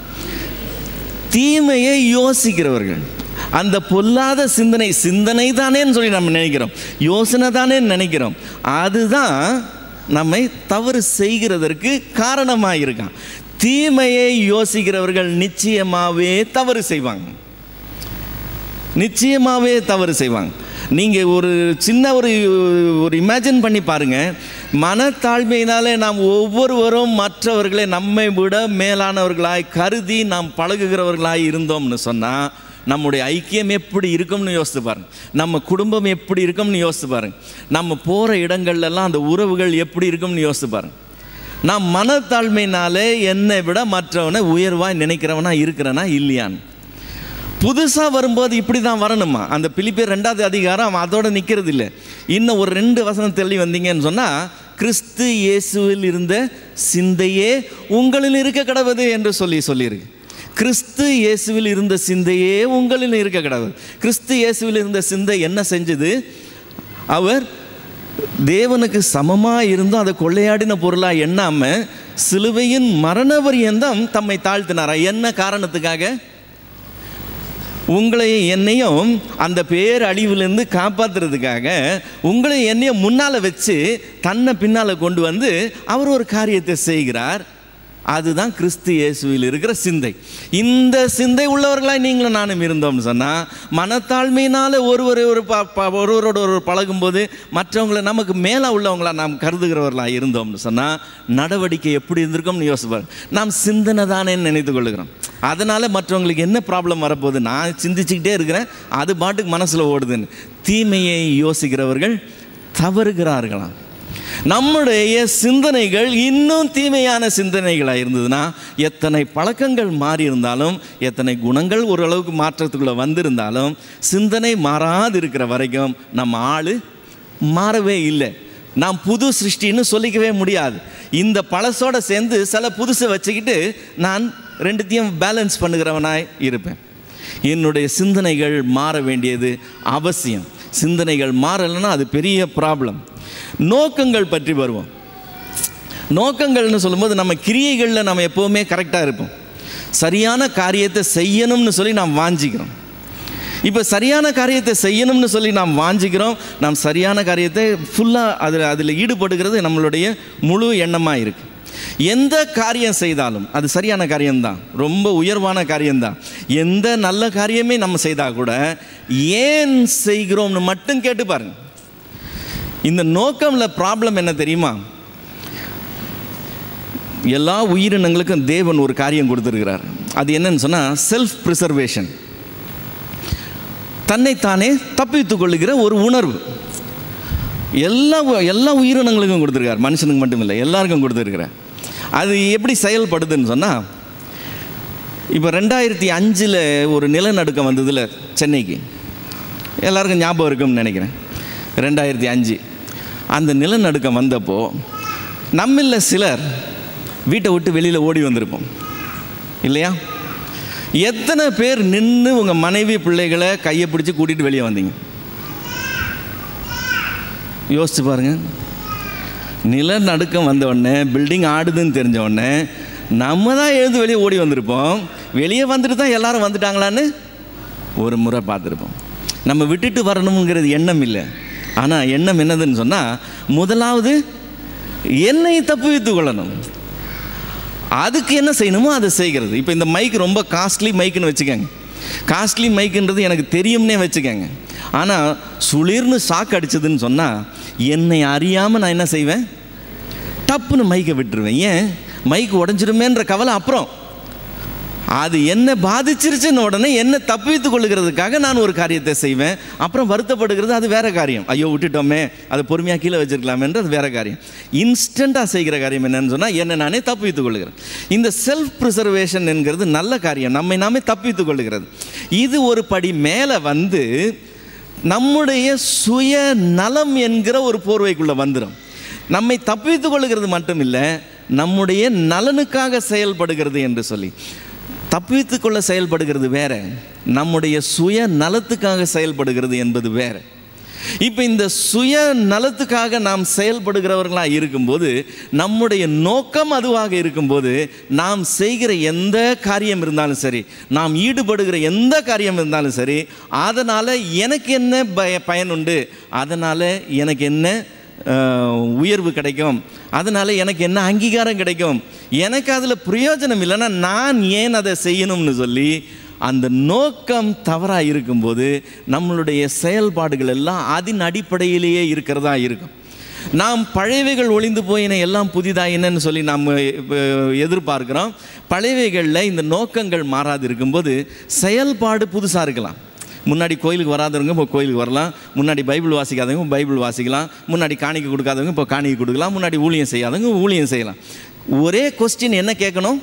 Speaker 1: தீமையை யோசிக்கிறவர்கள் அந்த பொல்லாத சிந்தனை சிந்தனை தானேன்னு சொல்லி நம்ம நினைக்கிறோம் யோசனை தானே நினைக்கிறோம் அதுதான் நம்மை தவறு செய்கிறதற்கு காரணமாக இருக்கான் தீமையை யோசிக்கிறவர்கள் நிச்சயமாகவே தவறு செய்வாங்க நிச்சயமாகவே தவறு செய்வாங்க நீங்கள் ஒரு சின்ன ஒரு ஒரு இமேஜின் பண்ணி பாருங்கள் மனத்தாழ்மையினாலே நாம் ஒவ்வொருவரும் மற்றவர்களை நம்மை விட மேலானவர்களாய் கருதி நாம் பழகுகிறவர்களாய் இருந்தோம்னு சொன்னால் நம்முடைய ஐக்கியம் எப்படி இருக்கும்னு யோசித்து பாருங்க நம்ம குடும்பம் எப்படி இருக்கும்னு யோசித்து பாருங்க நம்ம போகிற இடங்கள்லாம் அந்த உறவுகள் எப்படி இருக்கும்னு யோசித்து பாருங்க நான் மனத்தாழ்மையினாலே என்னை விட மற்றவனை உயர்வாய் நினைக்கிறவனா இருக்கிறேனா இல்லையான்னு புதுசாக வரும்போது இப்படி தான் வரணுமா அந்த பிலிப்பியர் ரெண்டாவது அதிகாரம் அவன் அதோட நிற்கிறது இல்லை இன்னும் ஒரு ரெண்டு வசனம் தள்ளி வந்தீங்கன்னு சொன்னால் கிறிஸ்து இயேசுவில் இருந்த சிந்தையே உங்களில் இருக்க கடவுது என்று சொல்லி சொல்லியிருக்கு கிறிஸ்து இயேசுவில் இருந்த சிந்தையே உங்களில் இருக்க கடவுது கிறிஸ்து இயேசுவில் இருந்த சிந்தை என்ன செஞ்சது அவர் தேவனுக்கு சமமாக இருந்தும் அதை கொள்ளையாடின பொருளாக எண்ணாமல் சிலுவையின் மரண பரியந்தம் தம்மை தாழ்த்தினாரா என்ன காரணத்துக்காக உங்களையும் என்னையும் அந்த பேர் அழிவிலிருந்து காப்பாற்றுறதுக்காக உங்களையும் என்னையும் முன்னால் வச்சு தன்னை பின்னால் கொண்டு வந்து அவர் ஒரு காரியத்தை செய்கிறார் அதுதான் கிறிஸ்து இயேசுவில் இருக்கிற சிந்தை இந்த சிந்தை உள்ளவர்களாய் நீங்களும் நானும் இருந்தோம்னு சொன்னால் மனத்தாழ்மையினால் ஒருவர் ஒரு ப ப- ஒருவரோட ஒரு பழகும்போது மற்றவங்களை நமக்கு மேலே உள்ளவங்களா நாம் கருதுகிறவர்களாக இருந்தோம்னு சொன்னால் நடவடிக்கை எப்படி இருந்திருக்கும்னு யோசிப்பார் நாம் சிந்தனை தானே நினைத்து கொள்ளுகிறோம் அதனால் மற்றவங்களுக்கு என்ன ப்ராப்ளம் வரப்போகுது நான் சிந்திச்சுக்கிட்டே இருக்கிறேன் அது பாட்டுக்கு மனசில் ஓடுதுன்னு தீமையை யோசிக்கிறவர்கள் தவறுகிறார்களாம் நம்முடைய சிந்தனைகள் இன்னும் தீமையான சிந்தனைகளாக இருந்ததுன்னா எத்தனை பழக்கங்கள் மாறி இருந்தாலும் எத்தனை குணங்கள் ஓரளவுக்கு மாற்றத்துக்குள்ளே வந்திருந்தாலும் சிந்தனை மாறாது இருக்கிற வரைக்கும் நம்ம ஆள் மாறவே இல்லை நாம் புது சிருஷ்டின்னு சொல்லிக்கவே முடியாது இந்த பழசோட சேர்ந்து சில புதுசை வச்சுக்கிட்டு நான் ரெண்டுத்தையும் பேலன்ஸ் பண்ணுகிறவனாய் இருப்பேன் என்னுடைய சிந்தனைகள் மாற வேண்டியது அவசியம் சிந்தனைகள் மாறலைன்னா அது பெரிய ப்ராப்ளம் நோக்கங்கள் பற்றி வருவோம் நோக்கங்கள்னு சொல்லும்போது நம்ம கிரியைகளில் நம்ம எப்போவுமே கரெக்டாக இருப்போம் சரியான காரியத்தை செய்யணும்னு சொல்லி நாம் வாஞ்சிக்கிறோம் இப்போ சரியான காரியத்தை செய்யணும்னு சொல்லி நாம் வாஞ்சிக்கிறோம் நாம் சரியான காரியத்தை ஃபுல்லாக அதில் அதில் ஈடுபடுகிறது நம்மளுடைய முழு எண்ணமாக இருக்குது எந்த காரியம் செய்தாலும் அது சரியான காரியம்தான் ரொம்ப உயர்வான காரியம்தான் எந்த நல்ல காரியமே நம்ம செய்தால் கூட ஏன் செய்கிறோம்னு மட்டும் கேட்டு பாருங்க இந்த நோக்கம்ல ப்ராப்ளம் என்ன தெரியுமா எல்லா உயிரினங்களுக்கும் தேவன் ஒரு காரியம் கொடுத்துருக்கிறார் அது என்னன்னு சொன்னால் செல்ஃப் ப்ரிசர்வேஷன் தன்னைத்தானே தப்பித்துக் கொள்ளுகிற ஒரு உணர்வு எல்லா எல்லா உயிரினங்களுக்கும் கொடுத்துருக்கார் மனுஷனுக்கு மட்டும் இல்லை எல்லாருக்கும் கொடுத்துருக்கிறார் அது எப்படி செயல்படுதுன்னு சொன்னால் இப்போ ரெண்டாயிரத்தி அஞ்சில் ஒரு நிலநடுக்கம் வந்ததில்ல சென்னைக்கு எல்லாருக்கும் ஞாபகம் இருக்கும்னு நினைக்கிறேன் ரெண்டாயிரத்தி அஞ்சு அந்த நிலநடுக்கம் வந்தப்போ நம்மள சிலர் வீட்டை விட்டு வெளியில் ஓடி வந்திருப்போம் இல்லையா எத்தனை பேர் நின்று உங்கள் மனைவி பிள்ளைகளை கையை பிடிச்சி கூட்டிகிட்டு வெளியே வந்தீங்க யோசிச்சு பாருங்க நிலநடுக்கம் வந்த உடனே பில்டிங் ஆடுதுன்னு தெரிஞ்ச உடனே நம்ம தான் எழுந்து வெளியே ஓடி வந்திருப்போம் வெளியே வந்துட்டு தான் எல்லாரும் வந்துட்டாங்களான்னு ஒரு முறை பார்த்துருப்போம் நம்ம விட்டுட்டு வரணுங்கிறது எண்ணம் இல்லை ஆனால் எண்ணம் என்னதுன்னு சொன்னால் முதலாவது என்னை தப்புவித்து கொள்ளணும் அதுக்கு என்ன செய்யணுமோ அதை செய்கிறது இப்போ இந்த மைக் ரொம்ப காஸ்ட்லி மைக்குன்னு வச்சுக்கோங்க காஸ்ட்லி மைக்குன்றது எனக்கு தெரியும்னே வச்சுக்கோங்க ஆனால் சுளிர்னு ஷாக் அடிச்சதுன்னு சொன்னால் என்னை அறியாமல் நான் என்ன செய்வேன் டப்புன்னு மைக்கை விட்டுருவேன் ஏன் மைக் உடஞ்சிருமேன்ற கவலை அப்புறம் அது என்ன பாதிச்சிருச்சுன்னு உடனே என்ன தப்பித்துக் கொள்ளுகிறதுக்காக நான் ஒரு காரியத்தை செய்வேன் அப்புறம் வருத்தப்படுகிறது அது வேற காரியம் ஐயோ விட்டுட்டோமே அதை பொறுமையாக கீழே வச்சிருக்கலாமேன்றது அது வேற காரியம் இன்ஸ்டண்ட்டாக செய்கிற காரியம் என்னன்னு சொன்னால் என்ன நானே தப்பித்துக் கொள்ளுகிறேன் இந்த செல்ஃப் ப்ரிசர்வேஷன் என்கிறது நல்ல காரியம் நம்மை நாமே தப்பித்துக் கொள்ளுகிறது இது ஒரு படி மேலே வந்து நம்முடைய சுய நலம் என்கிற ஒரு போர்வைக்குள்ளே வந்துடும் நம்மை தப்பித்துக் கொள்ளுகிறது மட்டும் இல்லை நம்முடைய நலனுக்காக செயல்படுகிறது என்று சொல்லி தப்பித்துக் கொள்ள செயல்படுகிறது வேற நம்முடைய சுய நலத்துக்காக செயல்படுகிறது என்பது வேற இப்போ இந்த சுய நலத்துக்காக நாம் செயல்படுகிறவர்களாக இருக்கும்போது நம்முடைய நோக்கம் அதுவாக இருக்கும்போது நாம் செய்கிற எந்த காரியம் இருந்தாலும் சரி நாம் ஈடுபடுகிற எந்த காரியம் இருந்தாலும் சரி அதனால் எனக்கு என்ன பய பயன் உண்டு அதனால் எனக்கு என்ன அஹ், உயர்வு கிடைக்கும் அதனால் எனக்கு என்ன அங்கீகாரம் கிடைக்கும் எனக்கு அதில் பிரயோஜனம் இல்லைன்னா நான் ஏன் அதை செய்யணும்னு சொல்லி அந்த நோக்கம் தவறாக இருக்கும்போது நம்மளுடைய செயல்பாடுகள் எல்லாம் அதன் அடிப்படையிலேயே இருக்கிறதா இருக்கும் நாம் பழையவைகள் ஒளிந்து போயின எல்லாம் புதிதாயினன்னு சொல்லி நாம் இப்ப எதிர்பார்க்கிறோம் பழையவைகளில் இந்த நோக்கங்கள் மாறாது இருக்கும்போது செயல்பாடு புதுசாக இருக்கலாம் முன்னாடி கோயிலுக்கு வராதவங்க இப்போ கோயிலுக்கு வரலாம் முன்னாடி பைபிள் வாசிக்காதவங்க பைபிள் வாசிக்கலாம் முன்னாடி காணிக்கை கொடுக்காதவங்க இப்போ காணிக்கை கொடுக்கலாம் முன்னாடி ஊழியம் செய்யாதவங்க ஊழியம் செய்யலாம் ஒரே கொஸ்டின் என்ன கேட்கணும்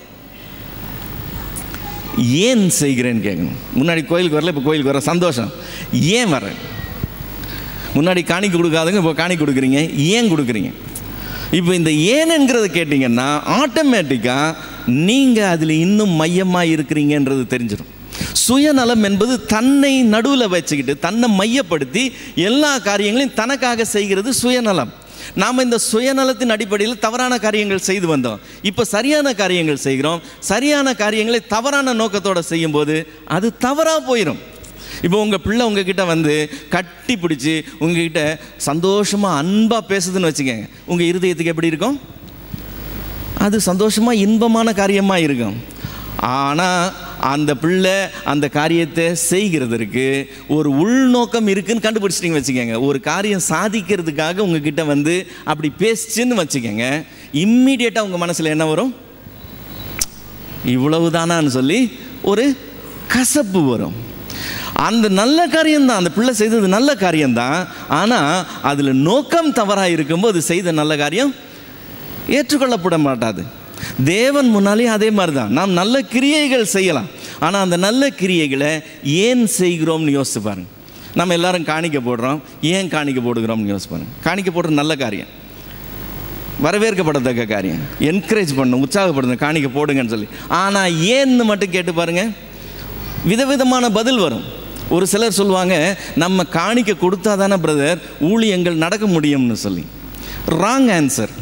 Speaker 1: ஏன் செய்கிறேன்னு கேட்கணும் முன்னாடி கோயிலுக்கு வரல இப்போ கோயிலுக்கு வர சந்தோஷம் ஏன் வரேன் முன்னாடி காணிக்கை கொடுக்காதவங்க இப்போ காணிக்கை கொடுக்குறீங்க ஏன் கொடுக்குறீங்க இப்போ இந்த ஏனுங்கிறத கேட்டிங்கன்னா ஆட்டோமேட்டிக்காக நீங்கள் அதில் இன்னும் மையமாக இருக்கிறீங்கன்றது தெரிஞ்சிடும் சுயநலம் என்பது தன்னை நடுவில் வச்சுக்கிட்டு தன்னை மையப்படுத்தி எல்லா காரியங்களையும் தனக்காக செய்கிறது சுயநலம் நாம் இந்த சுயநலத்தின் அடிப்படையில் தவறான காரியங்கள் செய்து வந்தோம் இப்போ சரியான காரியங்கள் செய்கிறோம் சரியான காரியங்களை தவறான நோக்கத்தோடு செய்யும்போது அது தவறாக போயிடும் இப்போ உங்கள் பிள்ளை உங்ககிட்ட வந்து கட்டி பிடிச்சி உங்ககிட்ட சந்தோஷமாக அன்பாக பேசுதுன்னு வச்சுக்கோங்க உங்கள் இருதயத்துக்கு எப்படி இருக்கும் அது சந்தோஷமாக இன்பமான காரியமாக இருக்கும் ஆனால் அந்த பிள்ளை அந்த காரியத்தை செய்கிறதற்கு ஒரு உள்நோக்கம் இருக்குன்னு கண்டுபிடிச்சிட்டிங்க வச்சுக்கோங்க ஒரு காரியம் சாதிக்கிறதுக்காக உங்ககிட்ட வந்து அப்படி பேசுச்சுன்னு வச்சுக்கோங்க இம்மிடியேட்டாக உங்கள் மனசில் என்ன வரும் இவ்வளவுதானான்னு சொல்லி ஒரு கசப்பு வரும் அந்த நல்ல காரியம்தான் அந்த பிள்ளை செய்தது நல்ல காரியம்தான் ஆனால் அதில் நோக்கம் தவறாக இருக்கும்போது செய்த நல்ல காரியம் ஏற்றுக்கொள்ளப்பட மாட்டாது தேவன் முன்னாலே அதே மாதிரி தான் நாம் நல்ல கிரியைகள் செய்யலாம் ஆனால் அந்த நல்ல கிரியைகளை ஏன் செய்கிறோம்னு யோசிச்சு பாருங்க நம்ம எல்லாரும் காணிக்க போடுறோம் ஏன் காணிக்க போடுகிறோம்னு யோசிச்சு பாருங்க காணிக்க போடுற நல்ல காரியம் வரவேற்கப்படத்தக்க காரியம் என்கரேஜ் பண்ணணும் உற்சாகப்படுத்தணும் காணிக்க போடுங்கன்னு சொல்லி ஆனால் ஏன்னு மட்டும் கேட்டு பாருங்க விதவிதமான பதில் வரும் ஒரு சிலர் சொல்லுவாங்க நம்ம காணிக்க கொடுத்தா தானே பிரதர் ஊழியங்கள் நடக்க முடியும்னு சொல்லி ராங் ஆன்சர்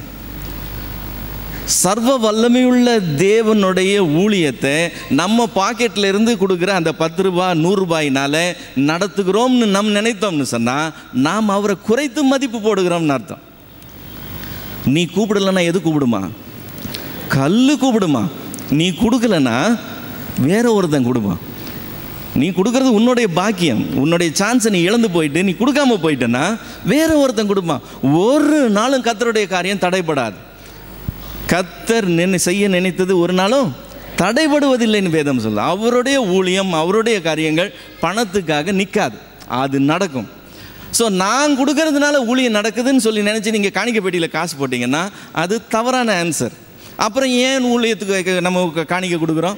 Speaker 1: சர்வ வல்லமையுள்ள தேவனுடைய ஊழியத்தை நம்ம பாக்கெட்ல இருந்து கொடுக்குற அந்த பத்து ரூபாய் நூறு ரூபாயினால நடத்துகிறோம்னு நம் நினைத்தோம்னு சொன்னால் நாம் அவரை குறைத்து மதிப்பு போடுகிறோம்னு அர்த்தம் நீ கூப்பிடலன்னா எது கூப்பிடுமா கல் கூப்பிடுமா நீ கொடுக்கலன்னா வேற ஒருத்தன் கொடுப்பான் நீ கொடுக்கறது உன்னுடைய பாக்கியம் உன்னுடைய சான்ஸை நீ இழந்து போயிட்டு நீ கொடுக்காம போயிட்டேன்னா வேற ஒருத்தன் கொடுப்பான் ஒரு நாளும் கத்தருடைய காரியம் தடைபடாது கத்தர் நினை செய்ய நினைத்தது ஒரு நாளும் தடைபடுவதில்லைன்னு வேதம் சொல்ல அவருடைய ஊழியம் அவருடைய காரியங்கள் பணத்துக்காக நிற்காது அது நடக்கும் ஸோ நான் கொடுக்கறதுனால ஊழியம் நடக்குதுன்னு சொல்லி நினச்சி நீங்கள் காணிக்க பெட்டியில் காசு போட்டிங்கன்னா அது தவறான ஆன்சர் அப்புறம் ஏன் ஊழியத்துக்கு நம்ம காணிக்க கொடுக்குறோம்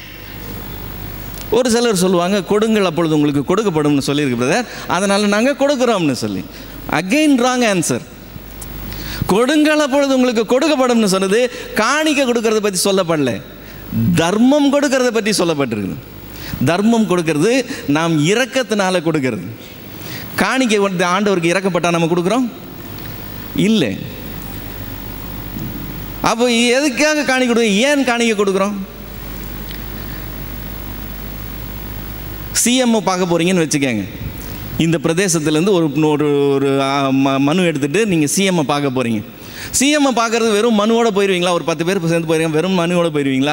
Speaker 1: ஒரு சிலர் சொல்லுவாங்க கொடுங்கள் அப்பொழுது உங்களுக்கு கொடுக்கப்படும்னு சொல்லியிருக்கு பிரதர் அதனால் நாங்கள் கொடுக்குறோம்னு சொல்லி அகெயின் ராங் ஆன்சர் கொடுங்கள் அப்பொழுது உங்களுக்கு கொடுக்கப்படும்னு சொன்னது காணிக்க கொடுக்கறத பற்றி சொல்லப்படல தர்மம் கொடுக்கறத பற்றி சொல்லப்பட்டிருக்குது தர்மம் கொடுக்கறது நாம் இரக்கத்தினால கொடுக்கறது காணிக்கை வந்து ஆண்டவருக்கு இறக்கப்பட்டால் நம்ம கொடுக்குறோம் இல்லை அப்போ எதுக்காக காணிக்க கொடுக்குறோம் ஏன் காணிக்க கொடுக்குறோம் சிஎம்ஐ பார்க்க போகிறீங்கன்னு வச்சுக்கோங்க இந்த பிரதேசத்துலேருந்து ஒரு ஒரு ஒரு ஆ, ம- மனு எடுத்துகிட்டு நீங்கள் சிஎம்ஐ பார்க்க போகிறீங்க சிஎம்ஐ பார்க்குறது வெறும் மனுவோட போயிடுவீங்களா ஒரு பத்து பேர் சேர்ந்து போயிருங்க வெறும் மனுவோட போயிடுவீங்களா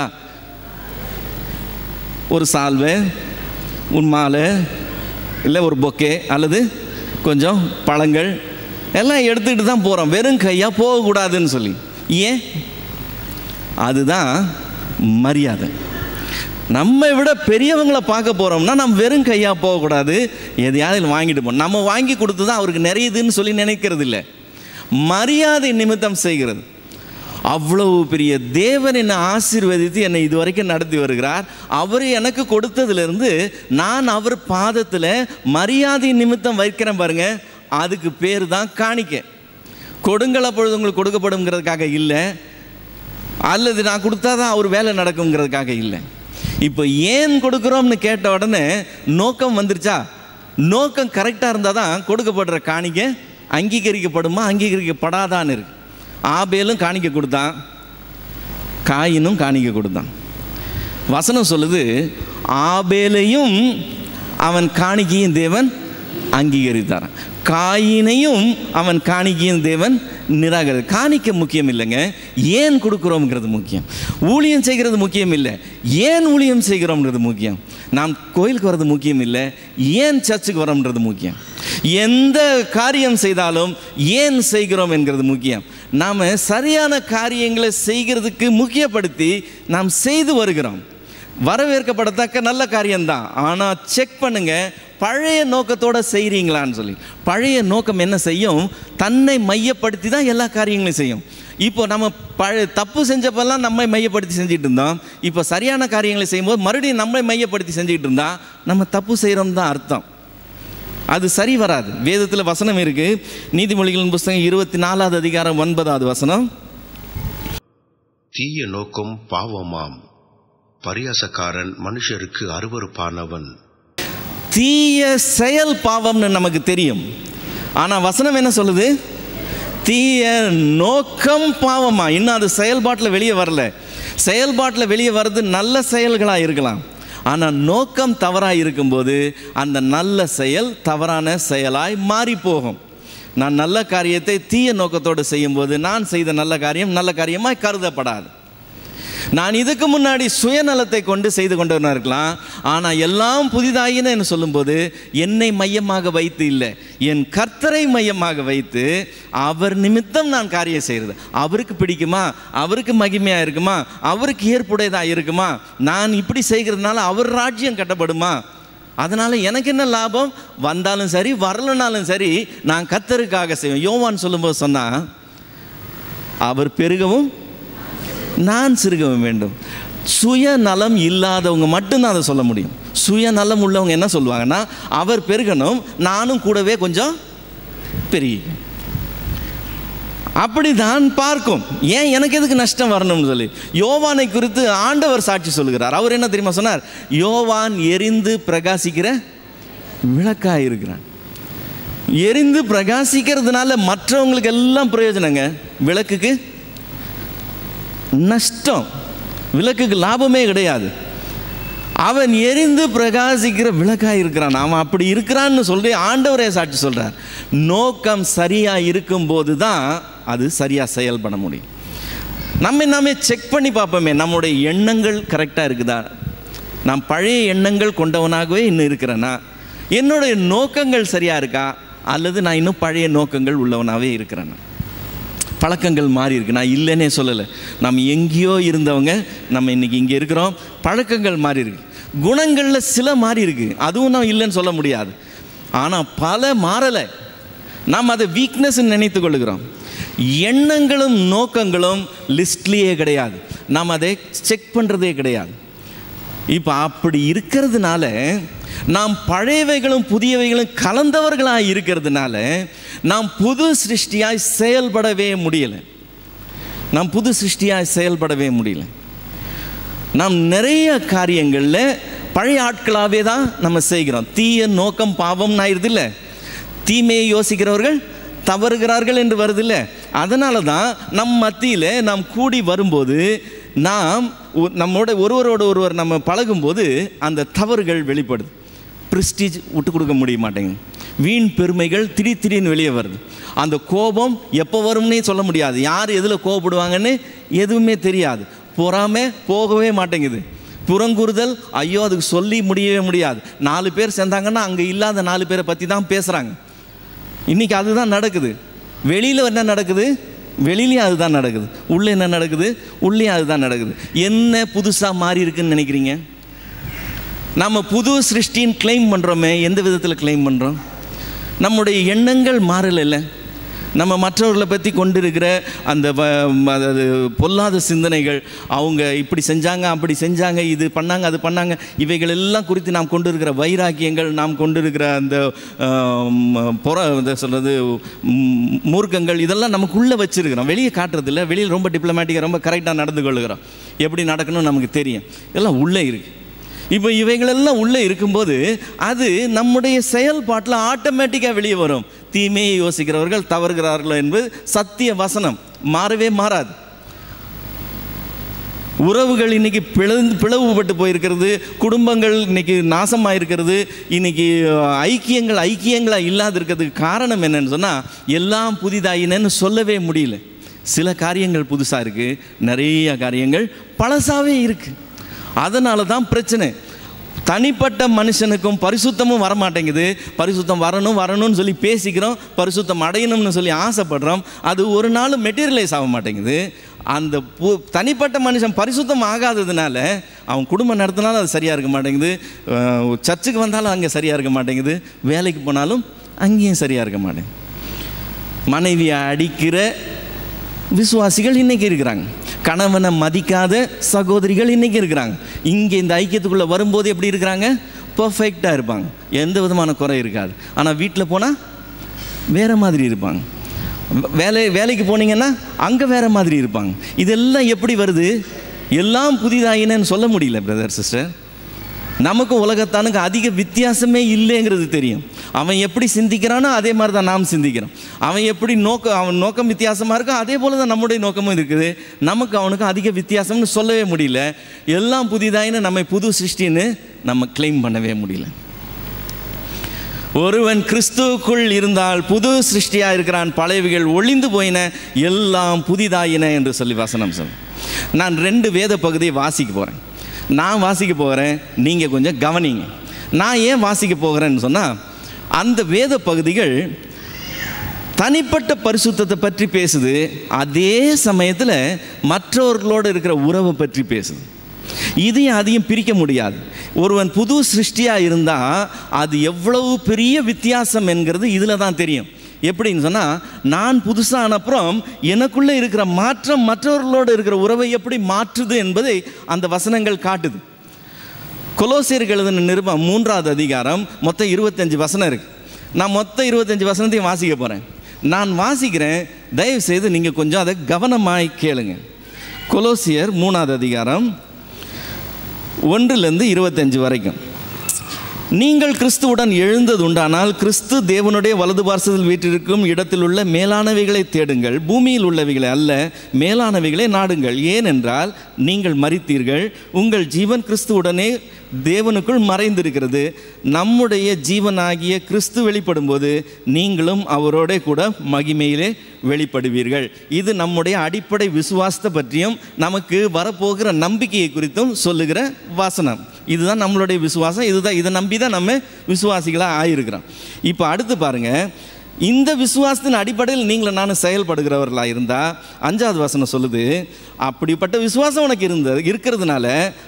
Speaker 1: ஒரு சால்வை ஒரு மாலை இல்லை ஒரு பொக்கே அல்லது கொஞ்சம் பழங்கள் எல்லாம் எடுத்துக்கிட்டு தான் போகிறோம் வெறும் கையாக போகக்கூடாதுன்னு சொல்லி ஏன் அதுதான் மரியாதை நம்மை விட பெரியவங்களை பார்க்க போகிறோம்னா நம்ம வெறும் கையாக போகக்கூடாது எதையாவது வாங்கிட்டு போகணும் நம்ம வாங்கி கொடுத்து தான் அவருக்கு நிறையுதுன்னு சொல்லி நினைக்கிறது இல்லை மரியாதை நிமித்தம் செய்கிறது அவ்வளவு பெரிய தேவன் என்னை ஆசீர்வதித்து என்னை இதுவரைக்கும் நடத்தி வருகிறார் அவர் எனக்கு கொடுத்ததிலிருந்து நான் அவர் பாதத்தில் மரியாதை நிமித்தம் வைக்கிறேன் பாருங்க அதுக்கு பேர் தான் காணிக்கை கொடுங்கள் அப்பொழுது உங்களுக்கு கொடுக்கப்படுங்கிறதுக்காக இல்லை அல்லது நான் கொடுத்தா தான் அவர் வேலை நடக்குங்கிறதுக்காக இல்லை இப்போ ஏன் கொடுக்குறோம்னு கேட்ட உடனே நோக்கம் வந்துருச்சா நோக்கம் கரெக்டாக இருந்தால் தான் கொடுக்கப்படுற காணிக்கை அங்கீகரிக்கப்படுமா அங்கீகரிக்கப்படாதான்னு இருக்கு ஆபேலும் காணிக்கை கொடுத்தான் காயினும் காணிக்கை கொடுத்தான் வசனம் சொல்லுது ஆபேலையும் அவன் காணிக்கையும் தேவன் அங்கீகரித்தாரான் காயினையும் அவன் காணிக்கையும் தேவன் நிராகரி காணிக்க முக்கியம் இல்லைங்க ஏன் கொடுக்குறோம்ங்கிறது முக்கியம் ஊழியம் செய்கிறது முக்கியம் இல்லை ஏன் ஊழியம் செய்கிறோம்ன்றது முக்கியம் நாம் கோயிலுக்கு வர்றது முக்கியம் இல்லை ஏன் சர்ச்சுக்கு வரோம்ன்றது முக்கியம் எந்த காரியம் செய்தாலும் ஏன் செய்கிறோம் என்கிறது முக்கியம் நாம் சரியான காரியங்களை செய்கிறதுக்கு முக்கியப்படுத்தி நாம் செய்து வருகிறோம் வரவேற்கப்படத்தக்க நல்ல காரியம்தான் ஆனால் செக் பண்ணுங்க பழைய நோக்கத்தோட செய்கிறீங்களான்னு சொல்லி பழைய நோக்கம் என்ன செய்யும் தன்னை மையப்படுத்தி தான் எல்லா காரியங்களையும் செய்யும் இப்போ நம்ம பழைய தப்பு செஞ்சப்பெல்லாம் நம்மை மையப்படுத்தி செஞ்சுட்டு இருந்தோம் இப்போ சரியான காரியங்களை செய்யும்போது மறுபடியும் நம்மை மையப்படுத்தி செஞ்சுட்டு இருந்தா நம்ம தப்பு செய்கிறோம் தான் அர்த்தம் அது சரி வராது வேதத்தில் வசனம் இருக்கு நீதிமொழிகளின் புஸ்தகம் இருபத்தி நாலாவது அதிகாரம் ஒன்பதாவது வசனம்
Speaker 3: தீய நோக்கம் பாவமாம் பரியாசக்காரன் மனுஷருக்கு அருவருப்பானவன்
Speaker 1: தீய செயல் பாவம்னு நமக்கு தெரியும் ஆனால் வசனம் என்ன சொல்லுது தீய நோக்கம் பாவமா இன்னும் அது செயல்பாட்டில் வெளியே வரல செயல்பாட்டில் வெளியே வர்றது நல்ல செயல்களாக இருக்கலாம் ஆனால் நோக்கம் தவறாக இருக்கும்போது அந்த நல்ல செயல் தவறான செயலாய் மாறி போகும் நான் நல்ல காரியத்தை தீய நோக்கத்தோடு செய்யும்போது நான் செய்த நல்ல காரியம் நல்ல காரியமாய் கருதப்படாது நான் இதுக்கு முன்னாடி சுயநலத்தை கொண்டு செய்து கொண்டவனாக இருக்கலாம் ஆனால் எல்லாம் புதிதாயின என்று சொல்லும்போது என்னை மையமாக வைத்து இல்லை என் கர்த்தரை மையமாக வைத்து அவர் நிமித்தம் நான் காரியம் செய்கிறது அவருக்கு பிடிக்குமா அவருக்கு மகிமையாக இருக்குமா அவருக்கு ஏற்புடையதாக இருக்குமா நான் இப்படி செய்கிறதுனால அவர் ராஜ்யம் கட்டப்படுமா அதனால் எனக்கு என்ன லாபம் வந்தாலும் சரி வரலனாலும் சரி நான் கத்தருக்காக செய்வேன் யோவான் சொல்லும்போது சொன்னால் அவர் பெருகவும் நான் சிறுகவும் வேண்டும் சுயநலம் இல்லாதவங்க மட்டும்தான் அதை சொல்ல முடியும் சுயநலம் உள்ளவங்க என்ன சொல்லுவாங்கன்னா அவர் பெருகணும் நானும் கூடவே கொஞ்சம் பெரிய அப்படிதான் பார்க்கும் ஏன் எனக்கு எதுக்கு நஷ்டம் வரணும்னு சொல்லி யோவானை குறித்து ஆண்டவர் சாட்சி சொல்லுகிறார் அவர் என்ன தெரியுமா சொன்னார் யோவான் எரிந்து பிரகாசிக்கிற விளக்காக இருக்கிறான் எரிந்து பிரகாசிக்கிறதுனால மற்றவங்களுக்கு எல்லாம் பிரயோஜனங்க விளக்குக்கு நஷ்டம் விளக்குக்கு லாபமே கிடையாது அவன் எரிந்து பிரகாசிக்கிற விளக்காக இருக்கிறான் அவன் அப்படி இருக்கிறான்னு சொல்லி ஆண்டவரே சாட்சி சொல்கிறார் நோக்கம் சரியாக இருக்கும்போது தான் அது சரியாக செயல்பட முடியும் நம்ம நாமே செக் பண்ணி பார்ப்போமே நம்முடைய எண்ணங்கள் கரெக்டாக இருக்குதா நான் பழைய எண்ணங்கள் கொண்டவனாகவே இன்னும் இருக்கிறேன்னா என்னுடைய நோக்கங்கள் சரியாக இருக்கா அல்லது நான் இன்னும் பழைய நோக்கங்கள் உள்ளவனாகவே இருக்கிறேன்னா பழக்கங்கள் மாறி இருக்கு நான் இல்லைன்னே சொல்லலை நம்ம எங்கேயோ இருந்தவங்க நம்ம இன்னைக்கு இங்கே இருக்கிறோம் பழக்கங்கள் மாறி இருக்கு குணங்களில் சில மாறி இருக்கு அதுவும் நான் இல்லைன்னு சொல்ல முடியாது ஆனால் பல மாறலை நாம் அதை வீக்னஸ் நினைத்து கொள்ளுகிறோம் எண்ணங்களும் நோக்கங்களும் லிஸ்ட்லேயே கிடையாது நாம் அதை செக் பண்ணுறதே கிடையாது இப்போ அப்படி இருக்கிறதுனால நாம் பழையவைகளும் புதியவைகளும் கலந்தவர்களாக இருக்கிறதுனால நாம் புது சிருஷ்டியாய் செயல்படவே முடியலை நாம் புது சிருஷ்டியாய் செயல்படவே முடியல நாம் நிறைய காரியங்களில் பழைய ஆட்களாகவே தான் நம்ம செய்கிறோம் தீய நோக்கம் பாவம் ஆயிடுது இல்லை தீமையை யோசிக்கிறவர்கள் தவறுகிறார்கள் என்று வருது இல்லை அதனால தான் நம் மத்தியில் நாம் கூடி வரும்போது நாம் ஒ- நம்மோட ஒருவரோட ஒருவர் நம்ம பழகும்போது அந்த தவறுகள் வெளிப்படுது ப்ரிஸ்டீஜ் விட்டு கொடுக்க முடிய மாட்டேங்குது வீண் பெருமைகள் திடீர் திடீர்னு வெளியே வருது அந்த கோபம் எப்போ வரும்னே சொல்ல முடியாது யார் எதில் கோபப்படுவாங்கன்னு எதுவுமே தெரியாது பொறாமை போகவே மாட்டேங்குது புறங்குறுதல் ஐயோ அதுக்கு சொல்லி முடியவே முடியாது நாலு பேர் சேர்ந்தாங்கன்னா அங்கே இல்லாத நாலு பேரை பற்றி தான் பேசுகிறாங்க இன்றைக்கி அதுதான் நடக்குது வெளியில் என்ன நடக்குது வெளியிலையும் அதுதான் நடக்குது உள்ளே என்ன நடக்குது உள்ளேயும் அதுதான் நடக்குது என்ன புதுசாக மாறி இருக்குன்னு நினைக்கிறீங்க நம்ம புது சிருஷ்டின்னு கிளைம் பண்ணுறோமே எந்த விதத்தில் கிளைம் பண்ணுறோம் நம்முடைய எண்ணங்கள் மாறலைல்ல நம்ம மற்றவர்களை பற்றி கொண்டிருக்கிற அந்த வ- ம- அதாவது பொல்லாத சிந்தனைகள் அவங்க இப்படி செஞ்சாங்க அப்படி செஞ்சாங்க இது பண்ணாங்க அது பண்ணாங்க இவைகள் எல்லாம் குறித்து நாம் கொண்டிருக்கிற வைராக்கியங்கள் நாம் கொண்டிருக்கிற அந்த ஆம், புற இதை சொல்கிறது மூர்க்கங்கள் இதெல்லாம் நமக்குள்ளே வச்சிருக்கிறோம் வெளியே காட்டுறதில்ல வெளியில் ரொம்ப டிப்ளமேட்டிக்காக ரொம்ப கரெக்டாக நடந்து கொள்ளுகிறோம் எப்படி நடக்கணும்னு நமக்கு தெரியும் எல்லாம் உள்ளே இருக்குது இப்போ இவைகளெல்லாம் உள்ளே இருக்கும்போது அது நம்முடைய செயல்பாட்டில் ஆட்டோமேட்டிக்காக வெளியே வரும் தீமையை யோசிக்கிறவர்கள் தவறுகிறார்கள் என்பது சத்திய வசனம் மாறவே மாறாது உறவுகள் இன்னைக்கு பிளந்து பிளவுபட்டு போயிருக்கிறது குடும்பங்கள் இன்னைக்கு நாசமாக இருக்கிறது இன்னைக்கு ஐக்கியங்கள் ஐக்கியங்களாக இல்லாத இருக்கிறதுக்கு காரணம் என்னன்னு சொன்னால் எல்லாம் புதிதாயினன்னு சொல்லவே முடியல சில காரியங்கள் புதுசாக இருக்குது நிறைய காரியங்கள் பழசாவே இருக்குது அதனால தான் பிரச்சனை தனிப்பட்ட மனுஷனுக்கும் பரிசுத்தமும் வர மாட்டேங்குது பரிசுத்தம் வரணும் வரணும்னு சொல்லி பேசிக்கிறோம் பரிசுத்தம் அடையணும்னு சொல்லி ஆசைப்படுறோம் அது ஒரு நாள் மெட்டீரியலைஸ் ஆக மாட்டேங்குது அந்த பு தனிப்பட்ட மனுஷன் பரிசுத்தம் ஆகாததுனால அவன் குடும்பம் நடத்தினாலும் அது சரியாக இருக்க மாட்டேங்குது அஹ் சர்ச்சுக்கு வந்தாலும் அங்கே சரியாக இருக்க மாட்டேங்குது வேலைக்கு போனாலும் அங்கேயும் சரியாக இருக்க மாட்டேங்குது மனைவியை அடிக்கிற விசுவாசிகள் இன்னைக்கு இருக்கிறாங்க கணவனை மதிக்காத சகோதரிகள் இன்னைக்கு இருக்கிறாங்க இங்கே இந்த ஐக்கியத்துக்குள்ளே வரும்போது எப்படி இருக்கிறாங்க பர்ஃபெக்டாக இருப்பாங்க எந்த விதமான குறை இருக்காது ஆனால் வீட்டில் போனால் வேறு மாதிரி இருப்பாங்க வேலை வேலைக்கு போனீங்கன்னா அங்கே வேறு மாதிரி இருப்பாங்க இதெல்லாம் எப்படி வருது எல்லாம் புதிதாயினன்னு சொல்ல முடியல பிரதர் சிஸ்டர் நமக்கு உலகத்தானுக்கு அதிக வித்தியாசமே இல்லைங்கிறது தெரியும் அவன் எப்படி சிந்திக்கிறானோ அதே மாதிரி தான் நாம் சிந்திக்கிறோம் அவன் எப்படி நோக்கம் அவன் நோக்கம் வித்தியாசமாக இருக்கோ அதே போல தான் நம்முடைய நோக்கமும் இருக்குது நமக்கு அவனுக்கு அதிக வித்தியாசம்னு சொல்லவே முடியல எல்லாம் புதிதாயின்னு நம்மை புது சிருஷ்டின்னு நம்ம கிளைம் பண்ணவே முடியல ஒருவன் கிறிஸ்துவுக்குள் இருந்தால் புது சிருஷ்டியாக இருக்கிறான் பழையவைகள் ஒளிந்து போயின எல்லாம் புதிதாயின என்று சொல்லி வசனம் சொல் நான் ரெண்டு வேத பகுதியை வாசிக்க போகிறேன் நான் வாசிக்க போகிறேன் நீங்கள் கொஞ்சம் கவனிங்க நான் ஏன் வாசிக்க போகிறேன்னு சொன்னால் அந்த வேத பகுதிகள் தனிப்பட்ட பரிசுத்தத்தை பற்றி பேசுது அதே சமயத்தில் மற்றவர்களோடு இருக்கிற உறவை பற்றி பேசுது இதையும் அதையும் பிரிக்க முடியாது ஒருவன் புது சிருஷ்டியாக இருந்தால் அது எவ்வளவு பெரிய வித்தியாசம் என்கிறது இதில் தான் தெரியும் எப்படின்னு சொன்னால் நான் புதுசான அப்புறம் எனக்குள்ளே இருக்கிற மாற்றம் மற்றவர்களோடு இருக்கிற உறவை எப்படி மாற்றுது என்பதை அந்த வசனங்கள் காட்டுது கொலோசியருக்கு எழுதின நிருபம் மூன்றாவது அதிகாரம் மொத்தம் இருபத்தஞ்சு வசனம் இருக்கு நான் மொத்தம் இருபத்தஞ்சு வசனத்தையும் வாசிக்க போகிறேன் நான் வாசிக்கிறேன் தயவு செய்து நீங்கள் கொஞ்சம் அதை கவனமாய் கேளுங்க கொலோசியர் மூணாவது அதிகாரம் ஒன்றிலிருந்து இருபத்தஞ்சு வரைக்கும் நீங்கள் கிறிஸ்துவுடன் எழுந்தது உண்டானால் கிறிஸ்து தேவனுடைய வலது பார்சத்தில் வீற்றிருக்கும் இடத்தில் உள்ள மேலானவைகளை தேடுங்கள் பூமியில் உள்ளவைகளை அல்ல மேலானவைகளை நாடுங்கள் ஏனென்றால் நீங்கள் மறித்தீர்கள் உங்கள் ஜீவன் கிறிஸ்துவுடனே தேவனுக்குள் மறைந்திருக்கிறது நம்முடைய ஜீவனாகிய கிறிஸ்து வெளிப்படும்போது நீங்களும் அவரோட கூட மகிமையிலே வெளிப்படுவீர்கள் இது நம்முடைய அடிப்படை விசுவாசத்தை பற்றியும் நமக்கு வரப்போகிற நம்பிக்கையை குறித்தும் சொல்லுகிற வாசனம் இதுதான் நம்மளுடைய விசுவாசம் இதுதான் இதை நம்பி தான் நம்ம விசுவாசிகளாக ஆயிருக்கிறோம் இப்போ அடுத்து பாருங்க இந்த விசுவாசத்தின் அடிப்படையில் நீங்களும் நானும் செயல்படுகிறவர்களாக இருந்தால் அஞ்சாவது வசனம் சொல்லுது அப்படிப்பட்ட விசுவாசம் உனக்கு இருந்தது இருக்கிறதுனால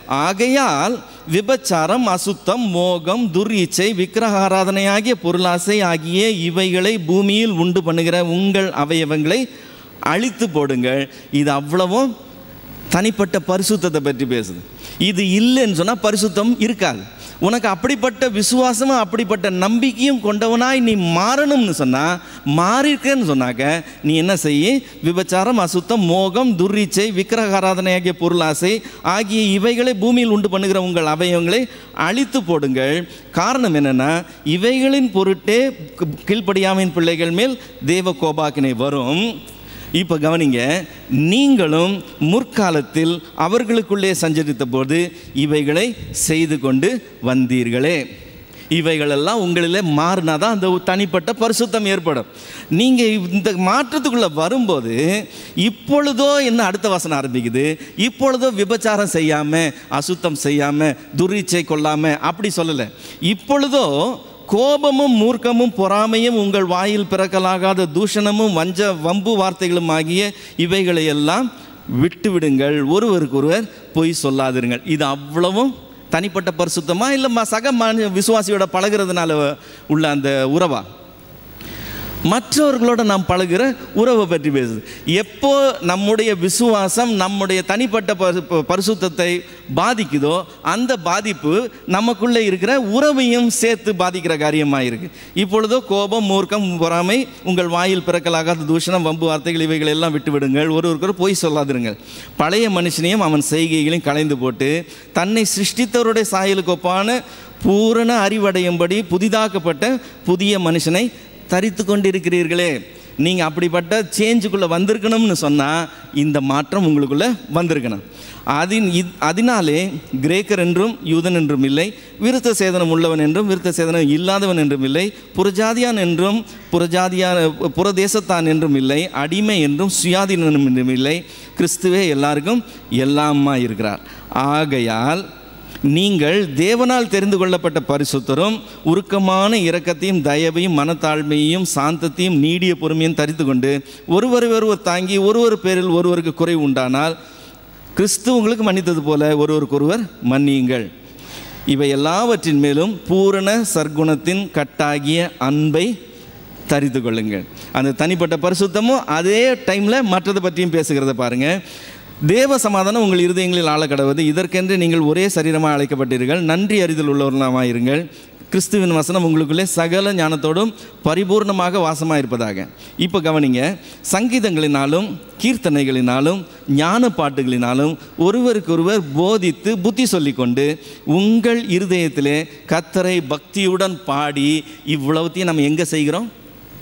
Speaker 1: ஆகையால் விபச்சாரம் அசுத்தம் மோகம் துர்இச்சை விக்கிரக ஆராதனை ஆகிய பொருளாசை ஆகிய இவைகளை பூமியில் உண்டு பண்ணுகிற உங்கள் அவயவங்களை அழித்து போடுங்கள் இது அவ்வளவும் தனிப்பட்ட பரிசுத்தத்தை பற்றி பேசுது இது இல்லைன்னு சொன்னால் பரிசுத்தம் இருக்காது உனக்கு அப்படிப்பட்ட விசுவாசமும் அப்படிப்பட்ட நம்பிக்கையும் கொண்டவனாய் நீ மாறணும்னு சொன்னால் மாறியிருக்கேன்னு சொன்னாக்க நீ என்ன செய்ய விபச்சாரம் அசுத்தம் மோகம் துர்ரீச்சை விக்கிரக ஆராதனை ஆகிய பொருளாசை ஆகிய இவைகளை பூமியில் உண்டு பண்ணுகிற உங்கள் அவயவங்களை அழித்து போடுங்கள் காரணம் என்னென்னா இவைகளின் பொருட்டே கீழ்ப்படியாமையின் பிள்ளைகள் மேல் தேவ கோபாக்கினை வரும் இப்போ கவனிங்க நீங்களும் முற்காலத்தில் அவர்களுக்குள்ளே சஞ்சரித்த போது இவைகளை செய்து கொண்டு வந்தீர்களே இவைகளெல்லாம் உங்களிலே மாறினா தான் அந்த தனிப்பட்ட பரிசுத்தம் ஏற்படும் நீங்கள் இந்த மாற்றத்துக்குள்ளே வரும்போது இப்பொழுதோ என்ன அடுத்த வசனம் ஆரம்பிக்குது இப்பொழுதோ விபச்சாரம் செய்யாமல் அசுத்தம் செய்யாமல் துரீச்சை கொள்ளாமல் அப்படி சொல்லலை இப்பொழுதோ கோபமும் மூர்க்கமும் பொறாமையும் உங்கள் வாயில் பிறக்கலாகாத தூஷணமும் வஞ்ச வம்பு வார்த்தைகளும் ஆகிய இவைகளை எல்லாம் விட்டு விடுங்கள் ஒருவருக்கொருவர் பொய் சொல்லாதிருங்கள் இது அவ்வளவும் தனிப்பட்ட பரிசுத்தமா இல்லை சக மனு விசுவாசியோட பழகிறதுனால உள்ள அந்த உறவா மற்றவர்களோட நாம் பழகுற உறவை பற்றி பேசுது எப்போ நம்முடைய விசுவாசம் நம்முடைய தனிப்பட்ட பரி- ப- பரிசுத்தத்தை பாதிக்குதோ அந்த பாதிப்பு நமக்குள்ளே இருக்கிற உறவையும் சேர்த்து பாதிக்கிற காரியமாக இருக்கு இப்பொழுதோ கோபம் மூர்க்கம் பொறாமை உங்கள் வாயில் பிறக்கலாகாத தூஷணம் வம்பு வார்த்தைகள் இவைகள் எல்லாம் விட்டு விடுங்கள் ஒருவருக்கொரு பொய் சொல்லாதிருங்கள் பழைய மனுஷனையும் அவன் செய்கைகளையும் களைந்து போட்டு தன்னை சிருஷ்டித்தவருடைய சாயலுக்கு ஒப்பான பூரண அறிவடையும்படி புதிதாக்கப்பட்ட புதிய மனுஷனை தரித்து கொண்டிருக்கிறீர்களே நீங்கள் அப்படிப்பட்ட சேஞ்சுக்குள்ளே வந்திருக்கணும்னு சொன்னால் இந்த மாற்றம் உங்களுக்குள்ளே வந்திருக்கணும் அதின் இத் அதனாலே கிரேக்கர் என்றும் யூதன் என்றும் இல்லை விருத்த சேதனம் உள்ளவன் என்றும் விருத்த சேதனம் இல்லாதவன் என்றும் இல்லை புறஜாதியான் என்றும் புறஜாதியான புறதேசத்தான் என்றும் இல்லை அடிமை என்றும் சுயாதீனம் என்றும் இல்லை கிறிஸ்துவே எல்லாருக்கும் எல்லாமா இருக்கிறார் ஆகையால் நீங்கள் தேவனால் தெரிந்து கொள்ளப்பட்ட பரிசுத்தரும் உருக்கமான இரக்கத்தையும் தயவையும் மனத்தாழ்மையையும் சாந்தத்தையும் நீடிய பொறுமையும் தரித்து கொண்டு ஒருவர் ஒருவர் தாங்கி ஒருவர் பேரில் ஒருவருக்கு குறைவு உண்டானால் கிறிஸ்து உங்களுக்கு மன்னித்தது போல ஒருவருக்கொருவர் மன்னியுங்கள் இவை எல்லாவற்றின் மேலும் பூரண சர்க்குணத்தின் கட்டாகிய அன்பை தரித்து கொள்ளுங்கள் அந்த தனிப்பட்ட பரிசுத்தமும் அதே டைமில் மற்றதை பற்றியும் பேசுகிறத பாருங்கள் தேவ சமாதானம் உங்கள் இருதயங்களில் ஆள கடவுது இதற்கென்று நீங்கள் ஒரே சரீரமாக அழைக்கப்பட்டீர்கள் நன்றி அறிதல் உள்ளவர்களாக இருங்கள் கிறிஸ்துவின் வசனம் உங்களுக்குள்ளே சகல ஞானத்தோடும் பரிபூர்ணமாக வாசமாக இருப்பதாக இப்போ கவனிங்க சங்கீதங்களினாலும் கீர்த்தனைகளினாலும் ஞான பாட்டுகளினாலும் ஒருவருக்கொருவர் போதித்து புத்தி சொல்லிக்கொண்டு உங்கள் இருதயத்திலே கத்தரை பக்தியுடன் பாடி இவ்வளவுத்தையும் நம்ம எங்கே செய்கிறோம்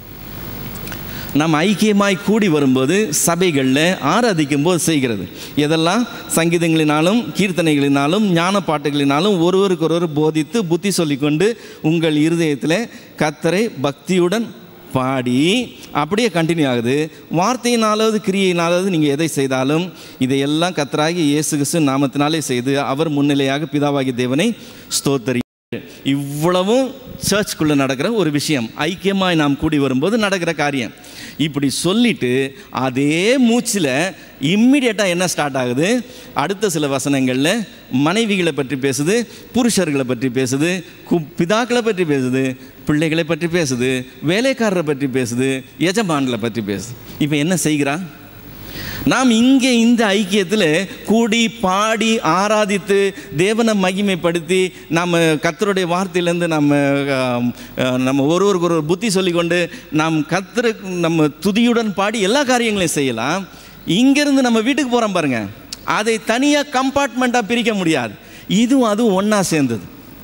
Speaker 1: நம்ம ஐக்கியமாய் கூடி வரும்போது சபைகளில் ஆராதிக்கும் போது செய்கிறது எதெல்லாம் சங்கீதங்களினாலும் கீர்த்தனைகளினாலும் ஞான பாட்டுகளினாலும் ஒருவருக்கொருவர் போதித்து புத்தி சொல்லிக்கொண்டு உங்கள் இருதயத்தில் கத்தரை பக்தியுடன் பாடி அப்படியே கண்டினியூ ஆகுது வார்த்தையினாலாவது கிரியையினாலாவது நீங்கள் எதை செய்தாலும் இதையெல்லாம் கத்தராகி இயேசு கிறிஸ்து நாமத்தினாலே செய்து அவர் முன்னிலையாக பிதாவாகி தேவனை ஸ்தோத்தரி இவ்வளவும் சர்ச்சுக்குள்ளே நடக்கிற ஒரு விஷயம் ஐக்கியமாய் நாம் கூடி வரும்போது நடக்கிற காரியம் இப்படி சொல்லிட்டு அதே மூச்சில் இம்மிடியட்டாக என்ன ஸ்டார்ட் ஆகுது அடுத்த சில வசனங்களில் மனைவிகளை பற்றி பேசுது புருஷர்களை பற்றி பேசுது கு பிதாக்களை பற்றி பேசுது பிள்ளைகளை பற்றி பேசுது வேலைக்காரரை பற்றி பேசுது எஜமான்களை பற்றி பேசுது இப்போ என்ன செய்கிறான் நாம் இங்கே இந்த ஐக்கியத்தில் கூடி பாடி ஆராதித்து தேவனை மகிமைப்படுத்தி நம்ம கத்தருடைய வார்த்தையிலேருந்து நம்ம ஆம், ஆஹ், நம்ம ஒருவருக்கு ஒரு புத்தி சொல்லிக்கொண்டு நாம் கத்தரு நம்ம துதியுடன் பாடி எல்லா காரியங்களையும் செய்யலாம் இங்கேருந்து நம்ம வீட்டுக்கு போகிறோம் பாருங்க அதை தனியாக கம்பார்ட்மெண்ட்டாக பிரிக்க முடியாது இதுவும் அதுவும் ஒன்றா சேர்ந்தது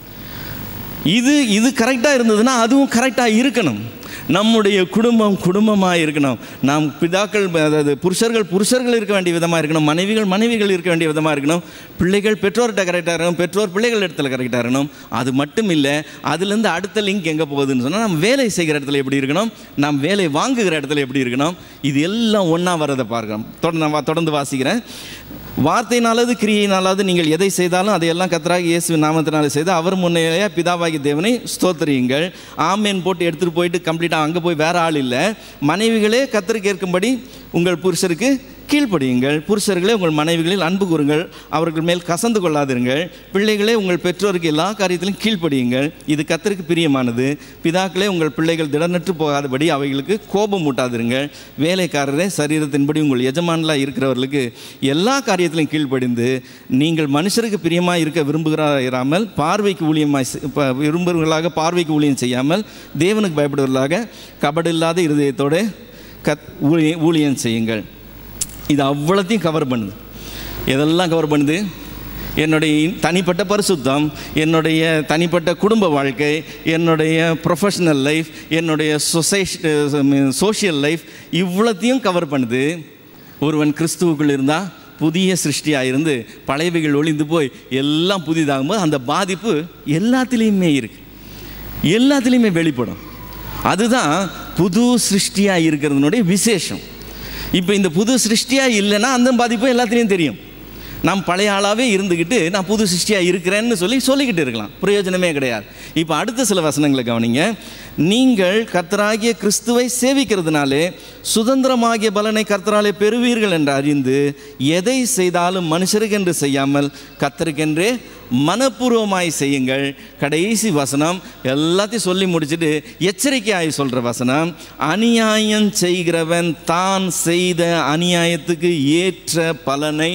Speaker 1: இது இது கரெக்டாக இருந்ததுன்னா அதுவும் கரெக்டாக இருக்கணும் நம்முடைய குடும்பம் குடும்பமாக இருக்கணும் நாம் பிதாக்கள் அதாவது புருஷர்கள் புருஷர்கள் இருக்க வேண்டிய விதமாக இருக்கணும் மனைவிகள் மனைவிகள் இருக்க வேண்டிய விதமாக இருக்கணும் பிள்ளைகள் பெற்றோர்கிட்ட கரெக்டாக இருக்கணும் பெற்றோர் பிள்ளைகள் இடத்துல கரெக்டாக இருக்கணும் அது மட்டும் இல்லை அதுலேருந்து அடுத்த லிங்க் எங்கே போகுதுன்னு சொன்னால் நம்ம வேலை செய்கிற இடத்துல எப்படி இருக்கணும் நாம் வேலை வாங்குகிற இடத்துல எப்படி இருக்கணும் இது எல்லாம் ஒன்றா வர்றதை பார்க்கணும் தொடர்ந்து நான் வா- தொடர்ந்து வாசிக்கிறேன் வார்த்தையினாலாவது கிரியையினாலாவது நீங்கள் எதை செய்தாலும் அதையெல்லாம் கத்தராகி இயேசு நாமத்தினால செய்து அவர் முன்னையே பிதாவாகி தேவனை ஸ்தோத்திரியுங்கள் ஆமேன் போட்டு எடுத்துகிட்டு போயிட்டு கம்ப்ளீட்டாக அங்கே போய் வேற ஆள் இல்லை மனைவிகளே கத்தருக்கு ஏற்கும்படி உங்கள் புருஷருக்கு கீழ்ப்படியுங்கள் புருஷர்களே உங்கள் மனைவிகளில் அன்பு கூறுங்கள் அவர்கள் மேல் கசந்து கொள்ளாதிருங்கள் பிள்ளைகளே உங்கள் பெற்றோருக்கு எல்லா காரியத்திலும் கீழ்ப்படியுங்கள் இது கத்தருக்கு பிரியமானது பிதாக்களே உங்கள் பிள்ளைகள் திடனற்று போகாதபடி அவைகளுக்கு கோபம் மூட்டாதிருங்கள் வேலைக்காரரே சரீரத்தின்படி உங்கள் எஜமானலாக இருக்கிறவர்களுக்கு எல்லா காரியத்திலும் கீழ்ப்படிந்து நீங்கள் மனுஷருக்கு பிரியமாக இருக்க விரும்புகிறாராமல் பார்வைக்கு ஊழியமாய் செ- ப- விரும்புகிறவர்களாக பார்வைக்கு ஊழியம் செய்யாமல் தேவனுக்கு பயப்படுவர்களாக கபடில்லாத இருதயத்தோடு கத் ஊழிய ஊழியம் செய்யுங்கள் இது அவ்வளோத்தையும் கவர் பண்ணுது எதெல்லாம் கவர் பண்ணுது என்னுடைய இன்- தனிப்பட்ட பரிசுத்தம் என்னுடைய தனிப்பட்ட குடும்ப வாழ்க்கை என்னுடைய ப்ரொஃபஷனல் லைஃப் என்னுடைய சொசைஷ் சோஷியல் லைஃப் இவ்வளோத்தையும் கவர் பண்ணுது ஒருவன் கிறிஸ்துவுக்குள் இருந்தால் புதிய சிருஷ்டியாக இருந்து பழையவைகள் ஒளிந்து போய் எல்லாம் புதிதாகும்போது அந்த பாதிப்பு எல்லாத்துலேயுமே இருக்குது எல்லாத்துலேயுமே வெளிப்படும் அதுதான் புது சிருஷ்டியாக இருக்கிறதுனுடைய விசேஷம் இப்போ இந்த புது சிருஷ்டியாக இல்லைன்னா அந்த பாதிப்பு எல்லாத்துலேயும் தெரியும் நாம் பழைய ஆளாகவே இருந்துக்கிட்டு நான் புது சிருஷ்டியாக இருக்கிறேன்னு சொல்லி சொல்லிக்கிட்டு இருக்கலாம் பிரயோஜனமே கிடையாது இப்போ அடுத்த சில வசனங்களை கவனிங்க நீங்கள் கர்த்தராகிய கிறிஸ்துவை சேவிக்கிறதுனாலே சுதந்திரமாகிய பலனை கர்த்தராலே பெறுவீர்கள் என்று அறிந்து எதை செய்தாலும் மனுஷருக்கென்று செய்யாமல் கர்த்தருக்கென்றே மனப்பூர்வமாய் செய்யுங்கள் கடைசி வசனம் எல்லாத்தையும் சொல்லி முடிச்சுட்டு எச்சரிக்கையாய் சொல்கிற வசனம் அநியாயம் செய்கிறவன் தான் செய்த அநியாயத்துக்கு ஏற்ற பலனை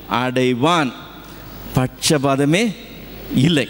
Speaker 1: அடைவான் பட்சபாதமே இல்லை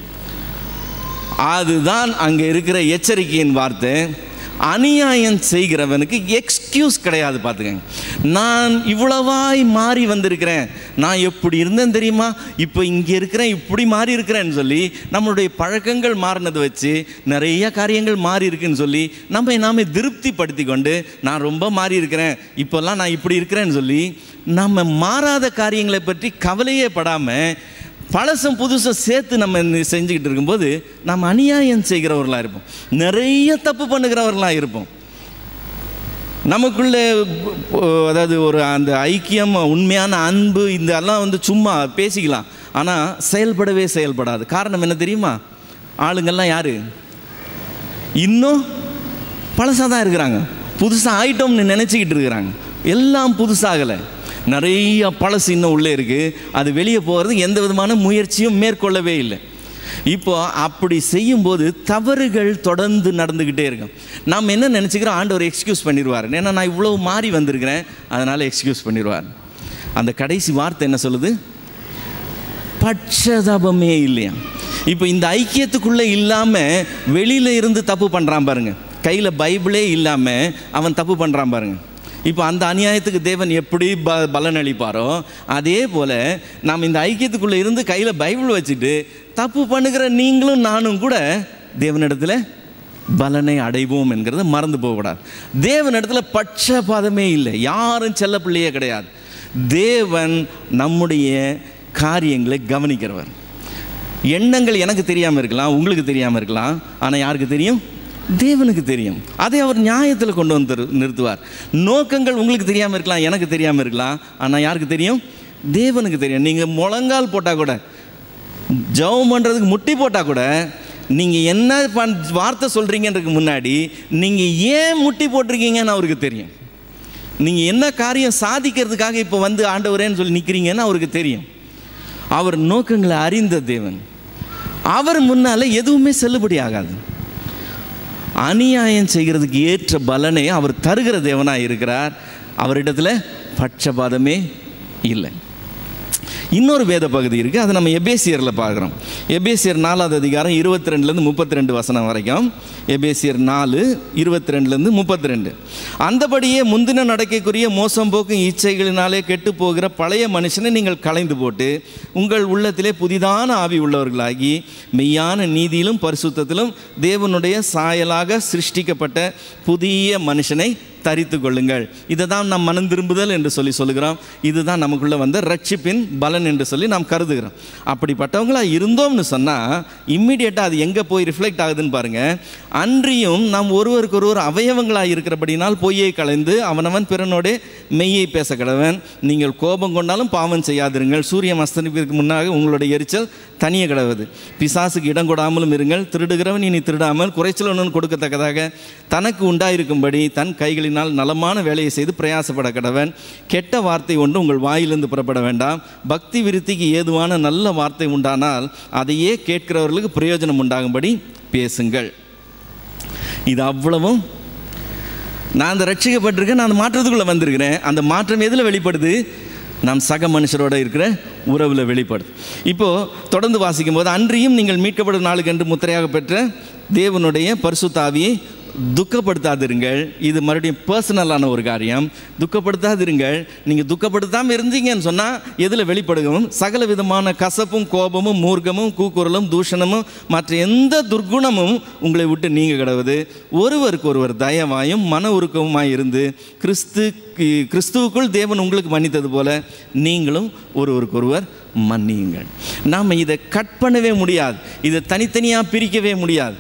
Speaker 1: அதுதான் அங்கே இருக்கிற எச்சரிக்கையின் வார்த்தை அநியாயம் செய்கிறவனுக்கு எக்ஸ்கியூஸ் கிடையாது பார்த்துக்கங்க நான் இவ்வளவாய் மாறி வந்திருக்கிறேன் நான் எப்படி இருந்தேன் தெரியுமா இப்போ இங்கே இருக்கிறேன் இப்படி மாறி இருக்கிறேன்னு சொல்லி நம்மளுடைய பழக்கங்கள் மாறினதை வச்சு நிறைய காரியங்கள் மாறி இருக்குன்னு சொல்லி நம்ம நாம திருப்திப்படுத்தி கொண்டு நான் ரொம்ப மாறி இருக்கிறேன் இப்போல்லாம் நான் இப்படி இருக்கிறேன்னு சொல்லி நம்ம மாறாத காரியங்களை பற்றி கவலையே படாமல் பழசும் புதுசும் சேர்த்து நம்ம இந்த செஞ்சுக்கிட்டு இருக்கும்போது நம்ம அநியாயம் செய்கிறவர்களாக இருப்போம் நிறைய தப்பு பண்ணுகிறவர்களாக இருப்போம் நமக்குள்ளே அஹ், அதாவது ஒரு அந்த ஐக்கியம் உண்மையான அன்பு இந்த எல்லாம் வந்து சும்மா பேசிக்கலாம் ஆனால் செயல்படவே செயல்படாது காரணம் என்ன தெரியுமா ஆளுங்கள்லாம் யார் இன்னும் பழசாக தான் இருக்கிறாங்க புதுசாக ஆயிட்டோம்னு நினச்சிக்கிட்டு இருக்கிறாங்க எல்லாம் புதுசாகலை நிறைய பழசு இன்னும் உள்ளே இருக்குது அது வெளியே போகிறதுக்கு எந்த விதமான முயற்சியும் மேற்கொள்ளவே இல்லை இப்போ அப்படி செய்யும்போது தவறுகள் தொடர்ந்து நடந்துக்கிட்டே இருக்கும் நாம் என்ன நினச்சிக்கிறோம் ஆண்டவர் எக்ஸ்கியூஸ் பண்ணிடுவார் ஏன்னா நான் இவ்வளோ மாறி வந்திருக்கிறேன் அதனால் எக்ஸ்கியூஸ் பண்ணிடுவார் அந்த கடைசி வார்த்தை என்ன சொல்லுது பட்சதாபமே இல்லையா இப்போ இந்த ஐக்கியத்துக்குள்ளே இல்லாமல் வெளியில் இருந்து தப்பு பண்ணுறான் பாருங்க கையில் பைபிளே இல்லாமல் அவன் தப்பு பண்ணுறான் பாருங்க இப்போ அந்த அநியாயத்துக்கு தேவன் எப்படி ப பலன் அளிப்பாரோ அதே போல் நாம் இந்த ஐக்கியத்துக்குள்ளே இருந்து கையில் பைபிள் வச்சுட்டு தப்பு பண்ணுகிற நீங்களும் நானும் கூட தேவனிடத்தில் பலனை அடைவோம் என்கிறத மறந்து போகக்கூடாது தேவனிடத்தில் பட்சபாதமே இல்லை யாரும் செல்ல பிள்ளையே கிடையாது தேவன் நம்முடைய காரியங்களை கவனிக்கிறவர் எண்ணங்கள் எனக்கு தெரியாமல் இருக்கலாம் உங்களுக்கு தெரியாமல் இருக்கலாம் ஆனால் யாருக்கு தெரியும் தேவனுக்கு தெரியும் அதை அவர் நியாயத்தில் கொண்டு வந்து நிறுத்துவார் நோக்கங்கள் உங்களுக்கு தெரியாமல் இருக்கலாம் எனக்கு தெரியாமல் இருக்கலாம் ஆனால் யாருக்கு தெரியும் தேவனுக்கு தெரியும் நீங்கள் முழங்கால் போட்டால் கூட ஜெபம் பண்ணுறதுக்கு முட்டி போட்டால் கூட நீங்கள் என்ன பண் வார்த்தை சொல்கிறீங்கன்றதுக்கு முன்னாடி நீங்கள் ஏன் முட்டி போட்டிருக்கீங்கன்னு அவருக்கு தெரியும் நீங்கள் என்ன காரியம் சாதிக்கிறதுக்காக இப்போ வந்து ஆண்டவரேன்னு சொல்லி நிற்கிறீங்கன்னு அவருக்கு தெரியும் அவர் நோக்கங்களை அறிந்த தேவன் அவர் முன்னால் எதுவுமே செல்லுபடி ஆகாது அநியாயம் செய்கிறதுக்கு ஏற்ற பலனை அவர் தருகிற தேவனாக இருக்கிறார் அவரிடத்தில் பட்சபாதமே இல்லை இன்னொரு வேத பகுதி இருக்குது அதை நம்ம எபேசியரில் பார்க்குறோம் எபேசியர் நாலாவது அதிகாரம் இருபத்தி ரெண்டுலேருந்து முப்பத்தி ரெண்டு வசனம் வரைக்கும் எபேசியர் நாலு இருபத்தி ரெண்டுலேருந்து முப்பத்தி ரெண்டு அந்தபடியே முந்தின நடக்கைக்குரிய மோசம் போக்கும் இச்சைகளினாலே கெட்டு போகிற பழைய மனுஷனை நீங்கள் களைந்து போட்டு உங்கள் உள்ளத்திலே புதிதான ஆவி உள்ளவர்களாகி மெய்யான நீதியிலும் பரிசுத்தத்திலும் தேவனுடைய சாயலாக சிருஷ்டிக்கப்பட்ட புதிய மனுஷனை தரித்து கொள்ளுங்கள் இதை தான் நாம் மனம் திரும்புதல் என்று சொல்லி சொல்லுகிறோம் இதுதான் நமக்குள்ளே வந்த ரட்சிப்பின் பலன் என்று சொல்லி நாம் கருதுகிறோம் அப்படிப்பட்டவங்களாக இருந்தோம்னு சொன்னால் இம்மிடியட்டாக அது எங்கே போய் ரிஃப்ளெக்ட் ஆகுதுன்னு பாருங்கள் அன்றியும் நாம் ஒருவருக்கு ஒருவர் அவயவங்களாக இருக்கிறபடினால் பொய்யை கலைந்து அவனவன் பிறனோடே மெய்யை பேச கடவன் நீங்கள் கோபம் கொண்டாலும் பாவம் செய்யாதிருங்கள் சூரியன் அஸ்தமிப்பதற்கு முன்னாக உங்களுடைய எரிச்சல் தனிய கிடவது பிசாசுக்கு இடம் கொடாமலும் இருங்கள் திருடுகிறவன் இனி திருடாமல் குறைச்சல் ஒன்று கொடுக்கத்தக்கதாக தனக்கு உண்டாயிருக்கும்படி தன் கைகளினால் நலமான வேலையை செய்து பிரயாசப்பட கடவன் கெட்ட வார்த்தை ஒன்று உங்கள் வாயிலிருந்து புறப்பட வேண்டாம் பக்தி விருத்திக்கு ஏதுவான நல்ல வார்த்தை உண்டானால் அதையே கேட்கிறவர்களுக்கு பிரயோஜனம் உண்டாகும்படி பேசுங்கள் இது அவ்வளவும் நான் அந்த ரட்சிக்கப்பட்டிருக்கேன் நான் அந்த மாற்றத்துக்குள்ளே வந்திருக்கிறேன் அந்த மாற்றம் எதில் வெளிப்படுது நாம் சக மனுஷரோட இருக்கிற உறவில் வெளிப்படுது இப்போது தொடர்ந்து வாசிக்கும் போது அன்றியும் நீங்கள் மீட்கப்படும் நாளுக்கு என்று முத்திரையாக பெற்ற தேவனுடைய பரிசுத்தாவியை துக்கப்படுத்தாதிருங்கள் இது மறுபடியும் பர்சனலான ஒரு காரியம் துக்கப்படுத்தாதிருங்கள் நீங்கள் துக்கப்படுத்தாமல் இருந்தீங்கன்னு சொன்னால் எதில் வெளிப்படுகவும் சகல விதமான கசப்பும் கோபமும் மூர்க்கமும் கூக்குரலும் தூஷணமும் மற்ற எந்த துர்குணமும் உங்களை விட்டு நீங்க கிடவது ஒருவருக்கு ஒருவர் தயவாயும் மன உருக்கமுமாய் இருந்து கிறிஸ்து கிறிஸ்துவுக்குள் தேவன் உங்களுக்கு மன்னித்தது போல நீங்களும் ஒருவருக்கு ஒருவர் மன்னியுங்கள் நாம் இதை கட் பண்ணவே முடியாது இதை தனித்தனியாக பிரிக்கவே முடியாது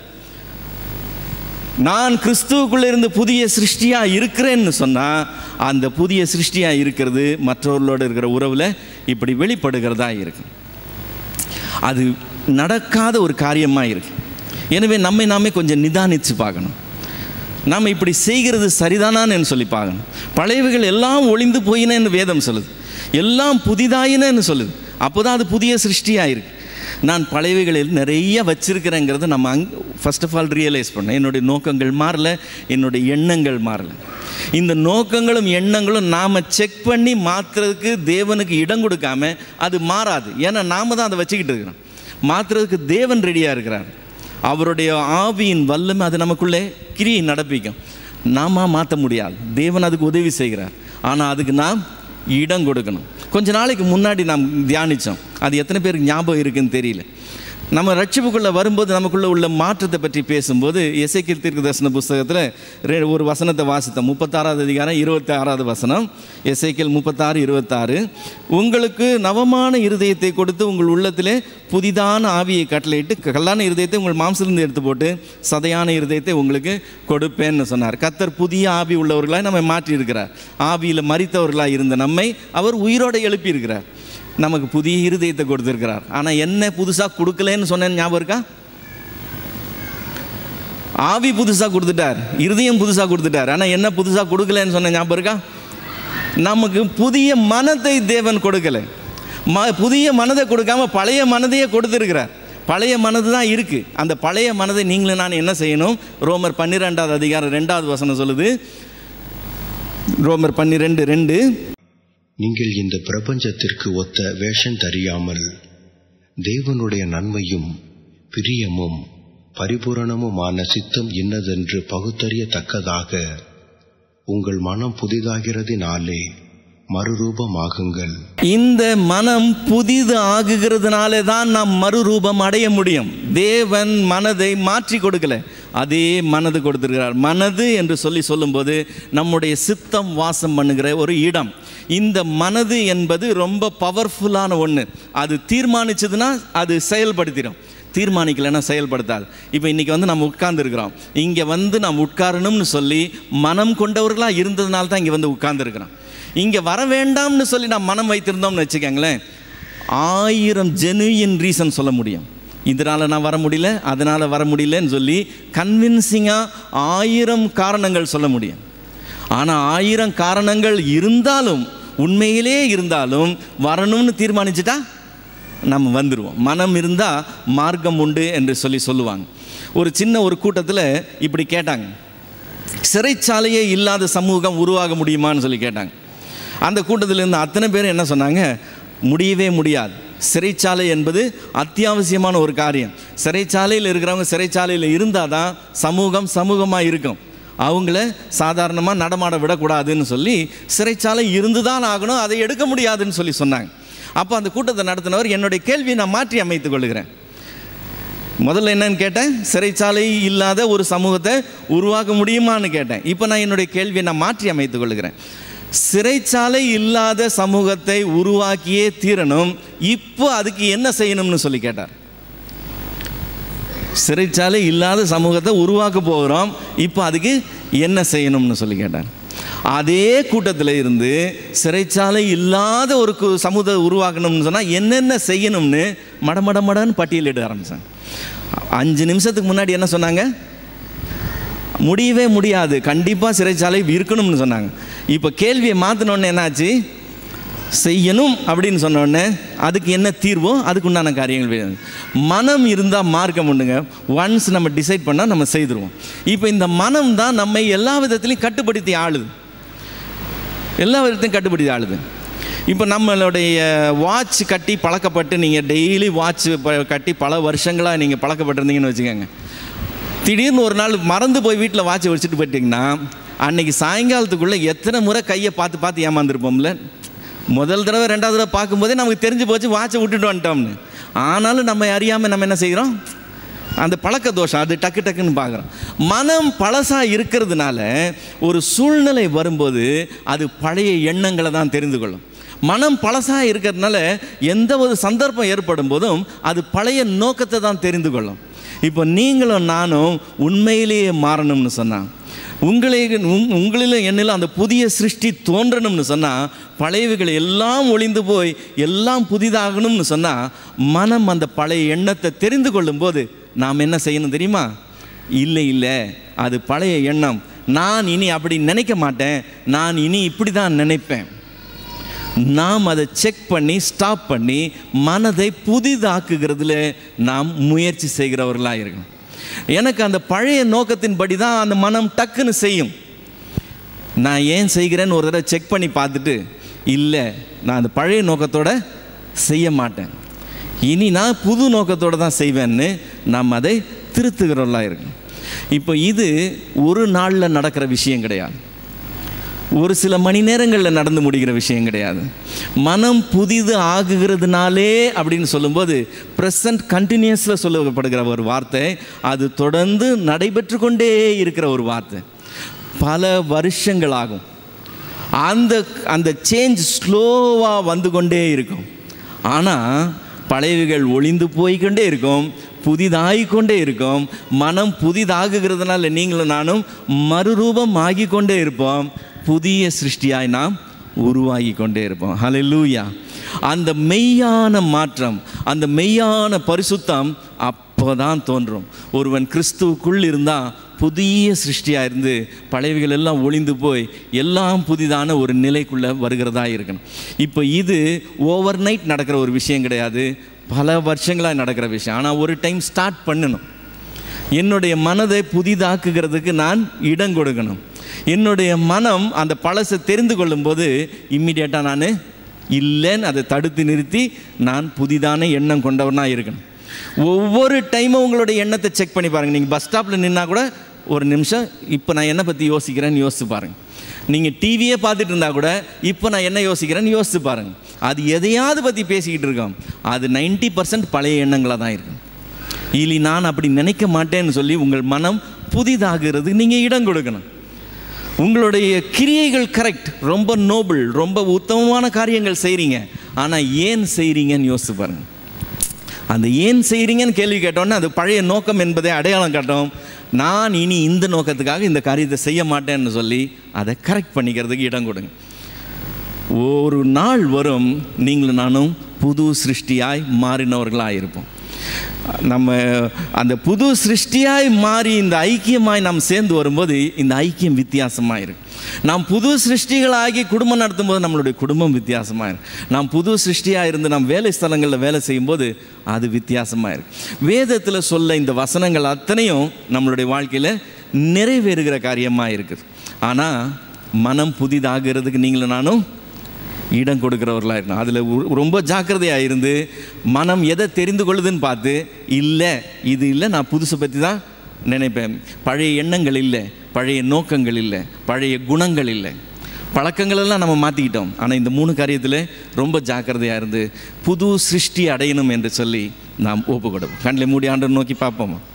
Speaker 1: நான் கிறிஸ்துவுக்குள்ளே இருந்து புதிய சிருஷ்டியாக இருக்கிறேன்னு சொன்னால் அந்த புதிய சிருஷ்டியாக இருக்கிறது மற்றவர்களோடு இருக்கிற உறவில் இப்படி வெளிப்படுகிறதா இருக்கு அது நடக்காத ஒரு காரியமாக இருக்கு எனவே நம்மை நாமே கொஞ்சம் நிதானித்து பார்க்கணும் நாம் இப்படி செய்கிறது சரிதானான்னு சொல்லி பார்க்கணும் பழையவைகள் எல்லாம் ஒளிந்து போயினேன்னு வேதம் சொல்லுது எல்லாம் புதிதாயினன்னு சொல்லுது அப்போ தான் அது புதிய சிருஷ்டியாக இருக்கு நான் பழையவைகளில் நிறைய வச்சிருக்கிறேங்கிறத நம்ம அங் ஃபர்ஸ்ட் ஆஃப் ஆல் ரியலைஸ் பண்ணேன் என்னுடைய நோக்கங்கள் மாறல என்னுடைய எண்ணங்கள் மாறல இந்த நோக்கங்களும் எண்ணங்களும் நாம் செக் பண்ணி மாற்றுறதுக்கு தேவனுக்கு இடம் கொடுக்காம அது மாறாது ஏன்னா நாம தான் அதை வச்சுக்கிட்டு இருக்கிறோம் மாற்றுறதுக்கு தேவன் ரெடியாக இருக்கிறார் அவருடைய ஆவியின் வல்லமை அது நமக்குள்ளே கிரியை நடப்பிக்கும் நாம மாற்ற முடியாது தேவன் அதுக்கு உதவி செய்கிறார் ஆனால் அதுக்கு நாம் இடம் கொடுக்கணும் கொஞ்ச நாளைக்கு முன்னாடி நாம் தியானித்தோம் அது எத்தனை பேருக்கு ஞாபகம் இருக்குன்னு தெரியல நம்ம ரட்சிப்புக்குள்ளே வரும்போது நமக்குள்ளே உள்ள மாற்றத்தை பற்றி பேசும்போது எசைக்கில் தீர்க்க தரிசன புஸ்தகத்தில் ஒரு வசனத்தை வாசித்தோம் முப்பத்தாறாவது அதிகாரம் இருபத்தி ஆறாவது வசனம் எசைக்கில் முப்பத்தாறு இருபத்தாறு உங்களுக்கு நவமான இருதயத்தை கொடுத்து உங்கள் உள்ளத்திலே புதிதான ஆவியை கட்டளையிட்டு கல்லான இருதயத்தை உங்கள் மாம்சிலிருந்து எடுத்து போட்டு சதையான இருதயத்தை உங்களுக்கு கொடுப்பேன்னு சொன்னார் கத்தர் புதிய ஆவி உள்ளவர்களாக நம்மை மாற்றியிருக்கிறார் ஆவியில் மறித்தவர்களாக இருந்த நம்மை அவர் உயிரோடு எழுப்பியிருக்கிறார் நமக்கு புதிய இருதயத்தை கொடுத்துருக்கிறார் ஆனால் என்ன புதுசாக கொடுக்கலன்னு சொன்னேன்னு ஞாபகம் இருக்கா ஆவி புதுசாக கொடுத்துட்டார் இருதயம் புதுசாக கொடுத்துட்டார் ஆனால் என்ன புதுசாக கொடுக்கலன்னு சொன்ன ஞாபகம் இருக்கா நமக்கு புதிய மனத்தை தேவன் கொடுக்கல ம புதிய மனதை கொடுக்காம பழைய மனதையே கொடுத்துருக்கிறார் பழைய மனது தான் இருக்குது அந்த பழைய மனதை நீங்களும் நான் என்ன செய்யணும் ரோமர் பன்னிரெண்டாவது அதிகாரம் ரெண்டாவது வசனம் சொல்லுது ரோமர் பன்னிரெண்டு ரெண்டு
Speaker 3: நீங்கள் இந்த பிரபஞ்சத்திற்கு ஒத்த வேஷம் தெரியாமல் தேவனுடைய நன்மையும் பிரியமும் பரிபூரணமுமான சித்தம் இன்னதென்று பகுத்தறியத்தக்கதாக உங்கள் மனம் புதிதாகிறதினாலே மறுரூபமாகுங்கள்
Speaker 1: இந்த மனம் புதிது ஆகுகிறதுனால தான் நாம் மறுரூபம் அடைய முடியும் தேவன் மனதை மாற்றி கொடுக்கல அதே மனது கொடுத்திருக்கிறார் மனது என்று சொல்லி சொல்லும்போது நம்முடைய சித்தம் வாசம் பண்ணுகிற ஒரு இடம் இந்த மனது என்பது ரொம்ப பவர்ஃபுல்லான ஒன்று அது தீர்மானிச்சதுன்னா அது செயல்படுத்திடும் தீர்மானிக்கலைன்னா செயல்படுத்தாது இப்போ இன்றைக்கி வந்து நம்ம உட்கார்ந்துருக்கிறோம் இங்கே வந்து நாம் உட்காரணும்னு சொல்லி மனம் கொண்டவர்களாக இருந்ததுனால தான் இங்கே வந்து உட்கார்ந்துருக்கிறோம் இங்கே வர வேண்டாம்னு சொல்லி நான் மனம் வைத்திருந்தோம்னு வச்சுக்கோங்களேன் ஆயிரம் ஜெனுயின் ரீசன் சொல்ல முடியும் இதனால் நான் வர முடியல அதனால் வர முடியலன்னு சொல்லி கன்வின்சிங்காக ஆயிரம் காரணங்கள் சொல்ல முடியும் ஆனால் ஆயிரம் காரணங்கள் இருந்தாலும் உண்மையிலே இருந்தாலும் வரணும்னு தீர்மானிச்சிட்டா நம்ம வந்துடுவோம் மனம் இருந்தால் மார்க்கம் உண்டு என்று சொல்லி சொல்லுவாங்க ஒரு சின்ன ஒரு கூட்டத்தில் இப்படி கேட்டாங்க சிறைச்சாலையே இல்லாத சமூகம் உருவாக முடியுமான்னு சொல்லி கேட்டாங்க அந்த கூட்டத்தில் இருந்த அத்தனை பேரும் என்ன சொன்னாங்க முடியவே முடியாது சிறைச்சாலை என்பது அத்தியாவசியமான ஒரு காரியம் சிறைச்சாலையில் இருக்கிறவங்க சிறைச்சாலையில் இருந்தால் தான் சமூகம் சமூகமாக இருக்கும் அவங்கள சாதாரணமாக நடமாட விடக்கூடாதுன்னு சொல்லி சிறைச்சாலை இருந்து தான் ஆகணும் அதை எடுக்க முடியாதுன்னு சொல்லி சொன்னாங்க அப்போ அந்த கூட்டத்தை நடத்தினவர் என்னுடைய கேள்வியை நான் மாற்றி அமைத்துக் கொள்கிறேன் முதல்ல என்னன்னு கேட்டேன் சிறைச்சாலை இல்லாத ஒரு சமூகத்தை உருவாக்க முடியுமான்னு கேட்டேன் இப்போ நான் என்னுடைய கேள்வியை நான் மாற்றி அமைத்துக் கொள்கிறேன் சிறைச்சாலை இல்லாத சமூகத்தை உருவாக்கியே தீரணும் இப்போ அதுக்கு என்ன செய்யணும்னு சொல்லி கேட்டார் சிறைச்சாலை இல்லாத சமூகத்தை உருவாக்க போகிறோம் இப்போ அதுக்கு என்ன செய்யணும்னு சொல்லி கேட்டார் அதே கூட்டத்தில் இருந்து சிறைச்சாலை இல்லாத ஒரு கு- சமூகத்தை உருவாக்கணும்னு சொன்னால் என்னென்ன செய்யணும்னு மடமட மடன்னு பட்டியலிட ஆரம்பித்தாங்க அஞ்சு நிமிஷத்துக்கு முன்னாடி என்ன சொன்னாங்க முடியவே முடியாது கண்டிப்பாக சிறைச்சாலை இருக்கணும்னு சொன்னாங்க இப்போ கேள்வியை மாற்றினோடனே என்னாச்சு செய்யணும் அப்படின்னு சொன்னோடனே அதுக்கு என்ன தீர்வோ அதுக்கு உண்டான காரியங்கள் வேணும் மனம் இருந்தால் மார்க்கம் உண்டுங்க ஒன்ஸ் நம்ம டிசைட் பண்ணால் நம்ம செய்துருவோம் இப்போ இந்த மனம் தான் நம்மை எல்லா விதத்துலையும் கட்டுப்படுத்தி ஆளுது எல்லா விதத்தையும் கட்டுப்படுத்தி ஆளுது இப்போ நம்மளுடைய வாட்ச் கட்டி பழக்கப்பட்டு நீங்கள் டெய்லி வாட்ச் கட்டி பல வருஷங்களாக நீங்கள் பழக்கப்பட்டிருந்தீங்கன்னு வச்சுக்கோங்க திடீர்னு ஒரு நாள் மறந்து போய் வீட்டில் வாட்சை வச்சுட்டு போயிட்டீங்கன்னா அன்னைக்கு சாயங்காலத்துக்குள்ளே எத்தனை முறை கையை பார்த்து பார்த்து ஏமாந்துருப்போம்ல முதல் தடவை ரெண்டாவது தடவை பார்க்கும்போதே நமக்கு தெரிஞ்சு போச்சு வாட்சை விட்டுட்டு வந்துட்டோம்னு ஆனாலும் நம்ம அறியாமல் நம்ம என்ன செய்கிறோம் அந்த பழக்க தோஷம் அது டக்கு டக்குன்னு பார்க்குறோம் மனம் பழசாக இருக்கிறதுனால ஒரு சூழ்நிலை வரும்போது அது பழைய எண்ணங்களை தான் தெரிந்து கொள்ளும் மனம் பழசாக இருக்கிறதுனால எந்த ஒரு சந்தர்ப்பம் ஏற்படும் போதும் அது பழைய நோக்கத்தை தான் தெரிந்து கொள்ளும் இப்போ நீங்களும் நானும் உண்மையிலேயே மாறணும்னு சொன்னான் உங்களே உங்- உங்களிலும் என்னிலும் அந்த புதிய சிருஷ்டி தோன்றணும்னு சொன்னால் பழையவைகள் எல்லாம் ஒளிந்து போய் எல்லாம் புதிதாகணும்னு சொன்னால் மனம் அந்த பழைய எண்ணத்தை தெரிந்து கொள்ளும்போது நாம் என்ன செய்யணும் தெரியுமா இல்லை இல்லை அது பழைய எண்ணம் நான் இனி அப்படி நினைக்க மாட்டேன் நான் இனி இப்படி தான் நினைப்பேன் நாம் அதை செக் பண்ணி ஸ்டாப் பண்ணி மனதை புதிதாக்குகிறதுல நாம் முயற்சி செய்கிறவர்களாக இருக்கணும் எனக்கு அந்த பழைய நோக்கத்தின்படி தான் அந்த மனம் டக்குன்னு செய்யும் நான் ஏன் செய்கிறேன்னு ஒரு தடவை செக் பண்ணி பார்த்துட்டு இல்லை நான் அந்த பழைய நோக்கத்தோட செய்ய மாட்டேன் இனி நான் புது நோக்கத்தோட தான் செய்வேன்னு நாம் அதை திருத்துகிறவர்களாக இருக்கணும் இப்போ இது ஒரு நாளில் நடக்கிற விஷயம் கிடையாது ஒரு சில மணி நேரங்களில் நடந்து முடிகிற விஷயம் கிடையாது மனம் புதிது ஆகுகிறதுனாலே அப்படின்னு சொல்லும்போது ப்ரெசன்ட் கண்டினியூஸில் சொல்லப்படுகிற ஒரு வார்த்தை அது தொடர்ந்து நடைபெற்று கொண்டே இருக்கிற ஒரு வார்த்தை பல வருஷங்கள் ஆகும் அந்த அந்த சேஞ்ச் ஸ்லோவாக வந்து கொண்டே இருக்கும் ஆனால் பழையவைகள் ஒளிந்து போய்க்கொண்டே இருக்கும் புதிதாகிக் கொண்டே இருக்கும் மனம் புதிதாகுகிறதுனால நீங்களும் நானும் மறுரூபம் ஆகிக் கொண்டே இருப்போம் புதிய சிருஷ்டியாய் நாம் உருவாகி கொண்டே இருப்போம் ஹalleluya அந்த மெய்யான மாற்றம் அந்த மெய்யான பரிசுத்தம் அப்போதான் தோன்றும் ஒருவன் கிறிஸ்துவுக்குள் இருந்தால் புதிய சிருஷ்டியாக இருந்து பழையவைகள் எல்லாம் ஒளிந்து போய் எல்லாம் புதிதான ஒரு நிலைக்குள்ளே வருகிறதா இருக்கணும் இப்போ இது ஓவர் நைட் நடக்கிற ஒரு விஷயம் கிடையாது பல வருஷங்களாக நடக்கிற விஷயம் ஆனால் ஒரு டைம் ஸ்டார்ட் பண்ணணும் என்னுடைய மனதை புதிதாக்குகிறதுக்கு நான் இடம் கொடுக்கணும் என்னுடைய மனம் அந்த பழசை தெரிந்து கொள்ளும்போது இம்மிடியேட்டாக நான் இல்லைன்னு அதை தடுத்து நிறுத்தி நான் புதிதான எண்ணம் கொண்டவனாக இருக்கணும் ஒவ்வொரு டைமும் உங்களுடைய எண்ணத்தை செக் பண்ணி பாருங்கள் நீங்கள் பஸ் ஸ்டாப்பில் நின்னா கூட ஒரு நிமிஷம் இப்போ நான் என்ன பற்றி யோசிக்கிறேன்னு யோசிச்சு பாருங்கள் நீங்கள் டிவியே பார்த்துட்டு இருந்தால் கூட இப்போ நான் என்ன யோசிக்கிறேன்னு யோசிச்சு பாருங்கள் அது எதையாவது பற்றி பேசிக்கிட்டு இருக்கோம் அது 90% பர்சன்ட் பழைய எண்ணங்களாக தான் இருக்கும் இனி நான் அப்படி நினைக்க மாட்டேன்னு சொல்லி உங்கள் மனம் புதிதாகிறது நீங்கள் இடம் கொடுக்கணும் உங்களுடைய கிரியைகள் கரெக்ட் ரொம்ப நோபல் ரொம்ப உத்தமமான காரியங்கள் செய்கிறீங்க ஆனால் ஏன் செய்கிறீங்கன்னு யோசிச்சு பாருங்க அந்த ஏன் செய்கிறீங்கன்னு கேள்வி கேட்டோன்னே அது பழைய நோக்கம் என்பதை அடையாளம் காட்டும் நான் இனி இந்த நோக்கத்துக்காக இந்த காரியத்தை செய்ய மாட்டேன்னு சொல்லி அதை கரெக்ட் பண்ணிக்கிறதுக்கு இடம் கொடுங்க ஒரு நாள் வரும் நீங்களும் நானும் புது சிருஷ்டியாய் மாறினவர்களாக இருப்போம் நம்ம அந்த புது சிருஷ்டியாய் மாறி இந்த ஐக்கியமாய் நாம் சேர்ந்து வரும்போது இந்த ஐக்கியம் வித்தியாசமாக இருக்கு நாம் புது சிருஷ்டிகளாகி குடும்பம் நடத்தும்போது நம்மளுடைய குடும்பம் வித்தியாசமாக இருக்கு நாம் புது சிருஷ்டியாக இருந்து நாம் வேலை ஸ்தலங்களில் வேலை செய்யும்போது அது வித்தியாசமாக இருக்கு வேதத்தில் சொல்ல இந்த வசனங்கள் அத்தனையும் நம்மளுடைய வாழ்க்கையில் நிறைவேறுகிற காரியமாக இருக்குது ஆனால் மனம் புதிதாகிறதுக்கு நீங்களும் நானும் இடம் கொடுக்குறவர்களாக இருக்கணும் அதில் ரொம்ப ஜாக்கிரதையாக இருந்து மனம் எதை தெரிந்து கொள்ளுதுன்னு பார்த்து இல்லை இது இல்லை நான் புதுசை பற்றி தான் நினைப்பேன் பழைய எண்ணங்கள் இல்லை பழைய நோக்கங்கள் இல்லை பழைய குணங்கள் இல்லை பழக்கங்களெல்லாம் நம்ம மாற்றிக்கிட்டோம் ஆனால் இந்த மூணு காரியத்தில் ரொம்ப ஜாக்கிரதையாக இருந்து புது சிருஷ்டி அடையணும் என்று சொல்லி நாம் ஒப்பு கொடுப்போம் கண்ணில் மூடி ஆண்டவர் நோக்கி பார்ப்போமா